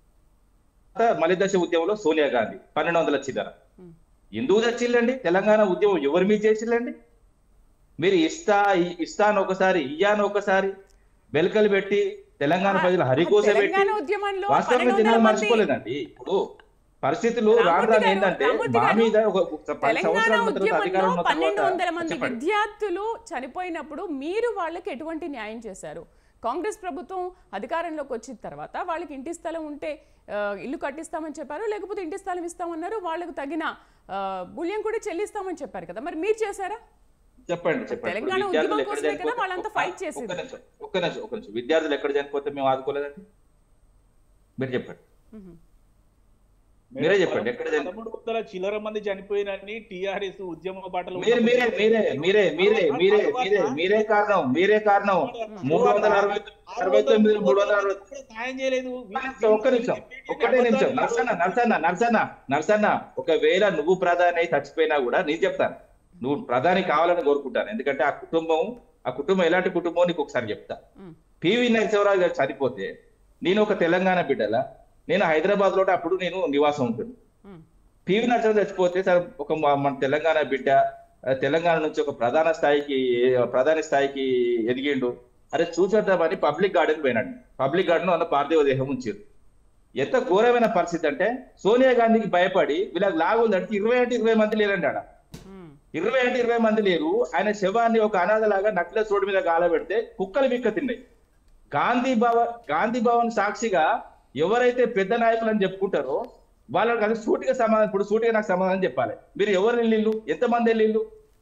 తర్వాత మలిదశ ఉద్యమంలో సోనియా గాంధీ పన్నెండు వందల చిల్లర మ్. ఎందుకు తెచ్చిల్లండి తెలంగాణ ఉద్యమం ఎవరి మీద చేసిల్లండి మీరు ఇస్తా ఇ- ఇస్తాను ఒకసారి ఇయ్యాను ఒకసారి బెల్కలు పెట్టి తెలంగాణ ప్రజలు హరికోస పెట్టి తెలంగాణ ఉద్యమంలో వాస్తవంగా పన్నెండు వందల జనాలు మంది మర్చిపోలేదండి ఇప్పుడు పరిస్థితులు రాను రామూర్తి రాను గారు, ఏంటంటే రామూర్తి మా గారు, మీద ఒక ఒక పది తెలంగాణ సంవత్సరాల తర్వాత ఉద్యమంలో అధికారం ఉన్న పన్నెండు తర్వాత వందల మంది చెప్పండి. విద్యార్థులు చనిపోయినప్పుడు మీరు వాళ్ళకి ఎటువంటి న్యాయం చేశారు కాంగ్రెస్ ప్రభుత్వం అధికారంలోకి వచ్చిన తర్వాత వాళ్ళకి ఇంటి స్థలం ఉంటే ఆ, ఇల్లు కట్టిస్తామని చెప్పారు లేకపోతే ఇంటి స్థలం ఇస్తామన్నారు వాళ్ళకు తగిన ఆ, మూల్యం కూడా చెల్లిస్తామని చెప్పారు కదా మరి మీరు చేశారా చెప్పండి చెప్పండి తెలంగాణ ఇప్పుడు విద్యార్థులు ఉద్యమం ఎక్కడ కోసమే కదా చనిపోతే- వాళ్ళంతా fight చేసేది. ఒక్క నిమిషం ఒక్క నిమిషం ఒక్క నిమిషం విద్యార్థులు ఎక్కడ చనిపోతే మేము ఆదుకోలేదండి మీరు చెప్పండి మ్మ్. మీరే చెప్పండి ఎక్కడ జరిగింది? పదమూడు వందల చిల్లర మంది చనిపోయినని టిఆర్ఎస్ ఉద్యమ బాటలు మీరు మీరే మీరే మీరే మీరే మీరే మీరే మీరే కారణం మీరే కారణం మూడు వందల అరవై అరవై తొమ్మిది మూడు వందల అరవై సాయం చేయలేదు ఒక్క నిమిషం ఒక్కటే నిమిషం నర్సన్న నర్సన్న నర్సన్న నర్సన్న ఒకవేళ నువ్వు ప్రధాని అయి చచ్చిపోయినా కూడా నేను చెప్తాను నువ్వు ప్రధాని కావాలని కోరుకుంటాను ఎందుకంటే ఆ కుటుంబం ఆ కుటుంబం ఎలాంటి కుటుంబం నీకు ఒకసారి చెప్తా మ్మ్. పివి నరసింహరావు గారు చనిపోతే నేను ఒక తెలంగాణ బిడ్డలా నేను హైదరాబాద్ లో అప్పుడు నేను నివాసం ఉంటుంది మ్మ్. పివి నరసింహ చచ్చిపోతే సార్ ఒక మా- మన తెలంగాణ బిడ్డ ఆ, తెలంగాణ నుంచి ఒక ప్రధాన స్థాయికి ప్రధాన స్థాయికి ఎదిగిండు అరే చూసేద్దామని పబ్లిక్ గార్డెన్ పోయినాడు పబ్లిక్ గార్డెన్ అన్న పార్థివ దేహం ఉంచారు ఎంత ఘోరమైన పరిస్థితి అంటే సోనియా గాంధీకి భయపడి వీళ్ళకి లాగుందంటే ఇరవై అంటే ఇరవై మంది లేరండి ఆడ మ్మ్. ఇరవై అంటే ఇరవై మంది లేరు ఆయన శవాన్ని ఒక అనాథలాగా నక్లెస్ రోడ్డు మీద గాలబెడితే కుక్కలు మిక్క తిన్నాయి గాంధీ భవన్ గాంధీ భవన్ సాక్షిగా ఎవరైతే పెద్ద నాయకులు అని చెప్పుకుంటారో వాళ్ళకి అది సూటిగా సమాధానం ఇప్పుడు సూటిగా నాకు సమాధానం చెప్పాలి మీరు ఎవరు వెళ్ళిళ్ళు ఎంతమంది వెళ్ళిళ్ళు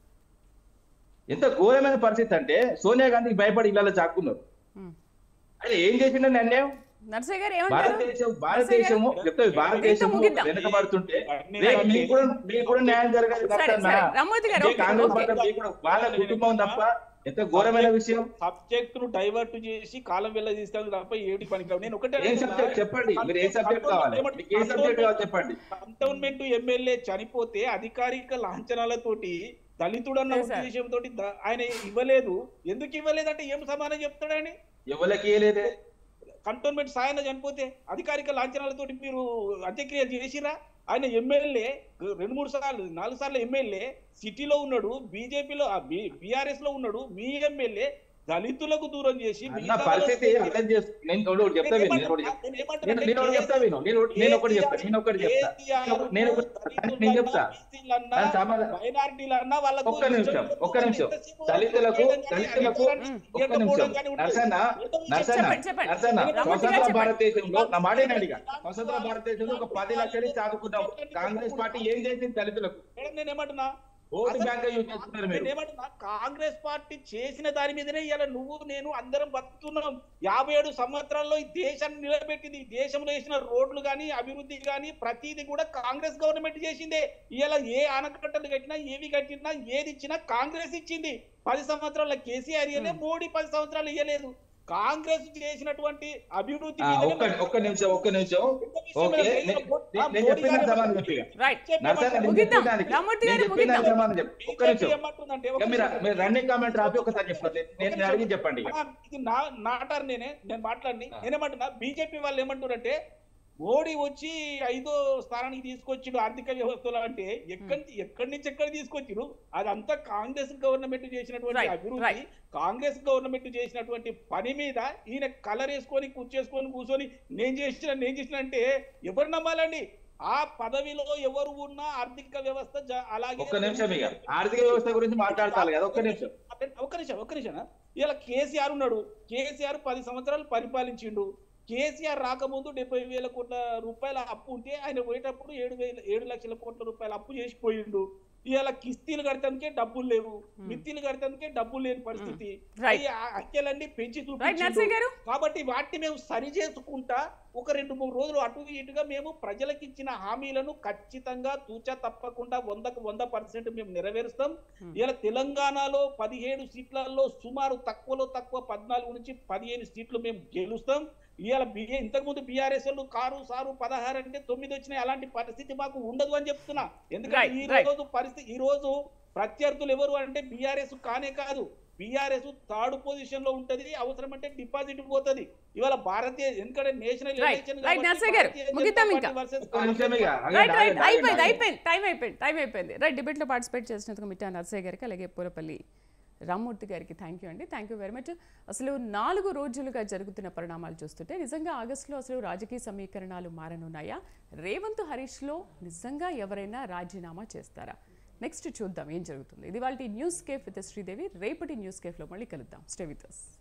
ఎంత ఘోరమైన పరిస్థితి అంటే సోనియా గాంధీకి భయపడి ఇళ్ళలో చాక్కున్నారు మ్మ్. ఆయన ఏం చేసిండని అన్యాయం నర్సయ్య గారు ఏమంటారు భారతదేశం భారతదేశము చెప్తే భారతదేశము ముగిద్దాం. వెనుకబడుతుంటే అన్ని రేపు మీకు కూడా మీకు కూడా న్యాయం జరగాలి సరే డాక్టర్ సరే నా. రామ్మూర్తి గారు ఇదే ఓకే, కాంగ్రెస్ ఓకే. పార్టీ మీకు కూడా వాళ్ళ కుటుంబం తప్ప ఎంత ఘోరమైన విషయం సబ్జెక్ట్ ను డైవర్ట్ చేసి కాలం వెళ్ళ తీసుకెళ్ళి తప్ప ఏటి పనికి నేను ఒకటే ఏం సబ్జెక్ట్ చెప్పండి మీరు ఏ సబ్జెక్ట్ కావాలి మీకు ఏ సబ్జెక్ట్ కావాలి చెప్పండి కంటోన్మెంట్ ఎమ్మెల్యే చనిపోతే అధికారిక లాంఛనాలతోటి దళితుడన్న Yes, sir. ఉద్దేశంతో ఆయన ఇవ్వలేదు ఎందుకు ఇవ్వలేదంటే ఏం సమాధానం చెప్తాడని ఎవరికి ఏలేదే కంటోన్మెంట్ సాయన చనిపోతే అధికారిక లాంఛనాలతోటి మీరు అంత్యక్రియ చేసిరా ఆయన ఎమ్మెల్యే రెండు మూడు సార్లు నాలుగు సార్లు ఎమ్మెల్యే సిటీలో ఉన్నాడు బీజేపీలో బీఆర్ఎస్ లో ఉన్నాడు మీ ఎమ్మెల్యే దళితులకు దూరం చేసి అన్న మిగతా పరిస్థితి వాళ్ళకు- అర్థం చేసు నేను ఒకటి చెప్తా విను, నేను ఒకటి చెప్తా నేను ఏమంటున్నా నేను నేను ఒకటి చెప్తా విను నేను ఒకటి- నేను ఒకటి చెప్తా నేను ఒకటి చెప్తా నేను ఒకటి నేను చెప్తా దాని సమాధానం మైనారిటీలన్నా వాళ్ళకు ఒక్క నిమిషం ఒక్క నిమిషం దళితులకు దళితులకు ఒక్క నిమిషం నర్సన్న నర్సన్న చెప్పండి, చెప్పండి. నర్సన్న రామూర్తి గారు స్వతంత్ర చెప్పండి. భారతదేశంలో నా మాట వినండి ఇక. స్వతంత్ర భారతదేశంలో ఒక పది లక్షలు చాదుకున్నాం కాంగ్రెస్ పార్టీ ఏం చేసింది దళితులకు మేడం నేను ఏమంటున్నా ఓటు బ్యాంక్ యూజ్ చేస్తున్నారు మీరు నేను ఏమంటున్నా కాంగ్రెస్ పార్టీ చేసిన దాని మీదనే ఇవాళ నువ్వు నేను అందరం బతుకుతున్నాం యాభై ఏడు సంవత్సరాల్లో ఈ దేశాన్ని నిలబెట్టింది ఈ దేశంలో వేసిన రోడ్లు కానీ అభివృద్ధి కానీ ప్రతిదీ కూడా కాంగ్రెస్ గవర్నమెంట్ చేసిందే ఇవాళ ఏ ఆనకట్టలు కట్టినా ఏవి కట్టినా ఏది ఇచ్చినా కాంగ్రెస్ ఇచ్చింది పది సంవత్సరాల కేసీఆర్ ఇయ్యలే మోడీ పది సంవత్సరాలు ఇయ్యలేదు కాంగ్రెస్ చేసినటువంటి అభివృద్ధి ఆ, మీదనే ఒక్క ఒక్క నిమిషం ఒక్క నిమిషం పెద్ద విషయం ఓకే లేదు. నే- ఆ నే- నేను మోడీ చెప్పిన గారు సమాధానం చెప్పి రైట్ నర్సన్న నేను ముగిద్దాం. చెప్పిన దానికి రామ్మూర్తి నేను గారు చెప్పిన దానికి ముగిద్దాం. సమాధానం చెప్పు ఒక్క బీజేపీ నిమిషం ఏమంటుందంటే ఇక ఒక మీరు నిమిషం. మీరు రన్నింగ్ కామెంట్ ఆపి ఒకసారి చెప్పండి నేను నేను అడిగి చెప్పండి ఇక. ఆ, ఇది నా నాటారు నేనే నేను మాట్లాడి ఆ. నేనేమంటున్నా బీజేపీ వాళ్ళు ఏమంటారంటే మోడీ వచ్చి ఐదో స్థానానికి తీసుకొచ్చిడు ఆర్థిక వ్యవస్థలో అంటే ఎక్కడి ఎక్కడి నుంచి ఎక్కడ తీసుకొచ్చిరు అదంతా కాంగ్రెస్ గవర్నమెంట్ చేసినటువంటి Right, అభివృద్ధి right. కాంగ్రెస్ గవర్నమెంట్ చేసినటువంటి పని మీద ఈయన కలర్ వేసుకొని కూర్చేసుకొని కూర్చొని నేను చేసిన నేను చేసిన అంటే ఎవరు నమ్మాలండి ఆ పదవిలో ఎవరు ఉన్నా ఆర్థిక వ్యవస్థ జ- అలాగే ఒక్క నిమిషం ఇక ఆర్థిక వ్యవస్థ గురించి మాట్లాడతారు కదా ఒక్క నిమిషం ఒక్క నిమిషం ఒక్క నిమిషం ఇలా కేసీఆర్ ఉన్నాడు కేసీఆర్ పది సంవత్సరాలు పరిపాలించిండు కేసీఆర్ రాకముందు డెబ్బై వేల కోట్ల రూపాయల అప్పు ఉంటే ఆయన పోయేటప్పుడు ఏడు వేల ఏడు లక్షల కోట్ల రూపాయల అప్పు చేసిపోయిండు ఇవాళ కిస్తీలు కడతానికే డబ్బులు లేవు మిత్తిలు కడతానికే డబ్బులు లేని పరిస్థితి Right. ఈ అంకెలన్నీ పెంచి రైట్ చూపించిండు నర్సయ్య గారు కాబట్టి వాటిని మేము సరి చేసుకుంటా ఒక రెండు మూడు రోజులు అటు ఇటుగా మేము ప్రజలకు ఇచ్చిన హామీలను ఖచ్చితంగా తూచా తప్పకుండా వందకు వంద పర్సెంట్ మేము నెరవేరుస్తాం Hmm. ఇలా తెలంగాణలో పదిహేడు సీట్లలో సుమారు తక్కువలో తక్కువ పద్నాలుగు నుంచి పదిహేను సీట్లు మేము గెలుస్తాం ఇవాళ బిఏ ఇంతకుముందు బీఆర్ఎస్ వాళ్ళు కారు సారు పదహారు అంటే తొమ్మిది వచ్చినాయి అలాంటి పరిస్థితి మాకు ఉండదు అని చెప్తున్నా ఎందుకంటే Right, ఈ right. రోజు పరిస్థితి ఈ రోజు ప్రత్యర్థులు ఎవరు అంటే బీఆర్ఎస్ కానే కాదు బీఆర్ఎస్ థర్డ్ పొజిషన్ లో ఉంటది అవసరం అంటే డిపాజిట్ పోతది ఇవాళ భారతీయ ఎందుకంటే నేషనల్ Right, right, నర్సయ్య గారు, ముగిద్దాం ఇంకా. ఒక్క నిమిషం ఇక ఆగండి, రైట్ రైట్ ఆగండి, అయిపోయింది ఆగండి. అయిపోయింది టైం అయిపోయింది టైం అయిపోయింది రైట్ డిబేట్లో పార్టిసిపేట్ చేసినందుకు మిట్టా నర్సయ్య గారికి అలాగే పూలపల్లి రామ్మూర్తి గారికి థ్యాంక్ యూ అండి థ్యాంక్ యూ వెరీ మచ్ అసలు నాలుగు రోజులుగా జరుగుతున్న పరిణామాలు చూస్తుంటే నిజంగా ఆగస్టులో అసలు రాజకీయ సమీకరణాలు మారనున్నాయా రేవంత్ హరీష్లో నిజంగా ఎవరైనా రాజీనామా చేస్తారా నెక్స్ట్ చూద్దాం ఏం జరుగుతుంది ఇది వాళ్ళ న్యూస్ కేఫ్ విత్ శ్రీదేవి రేపటి న్యూస్ కేఫ్లో మళ్ళీ కలుద్దాం స్టే విత్ us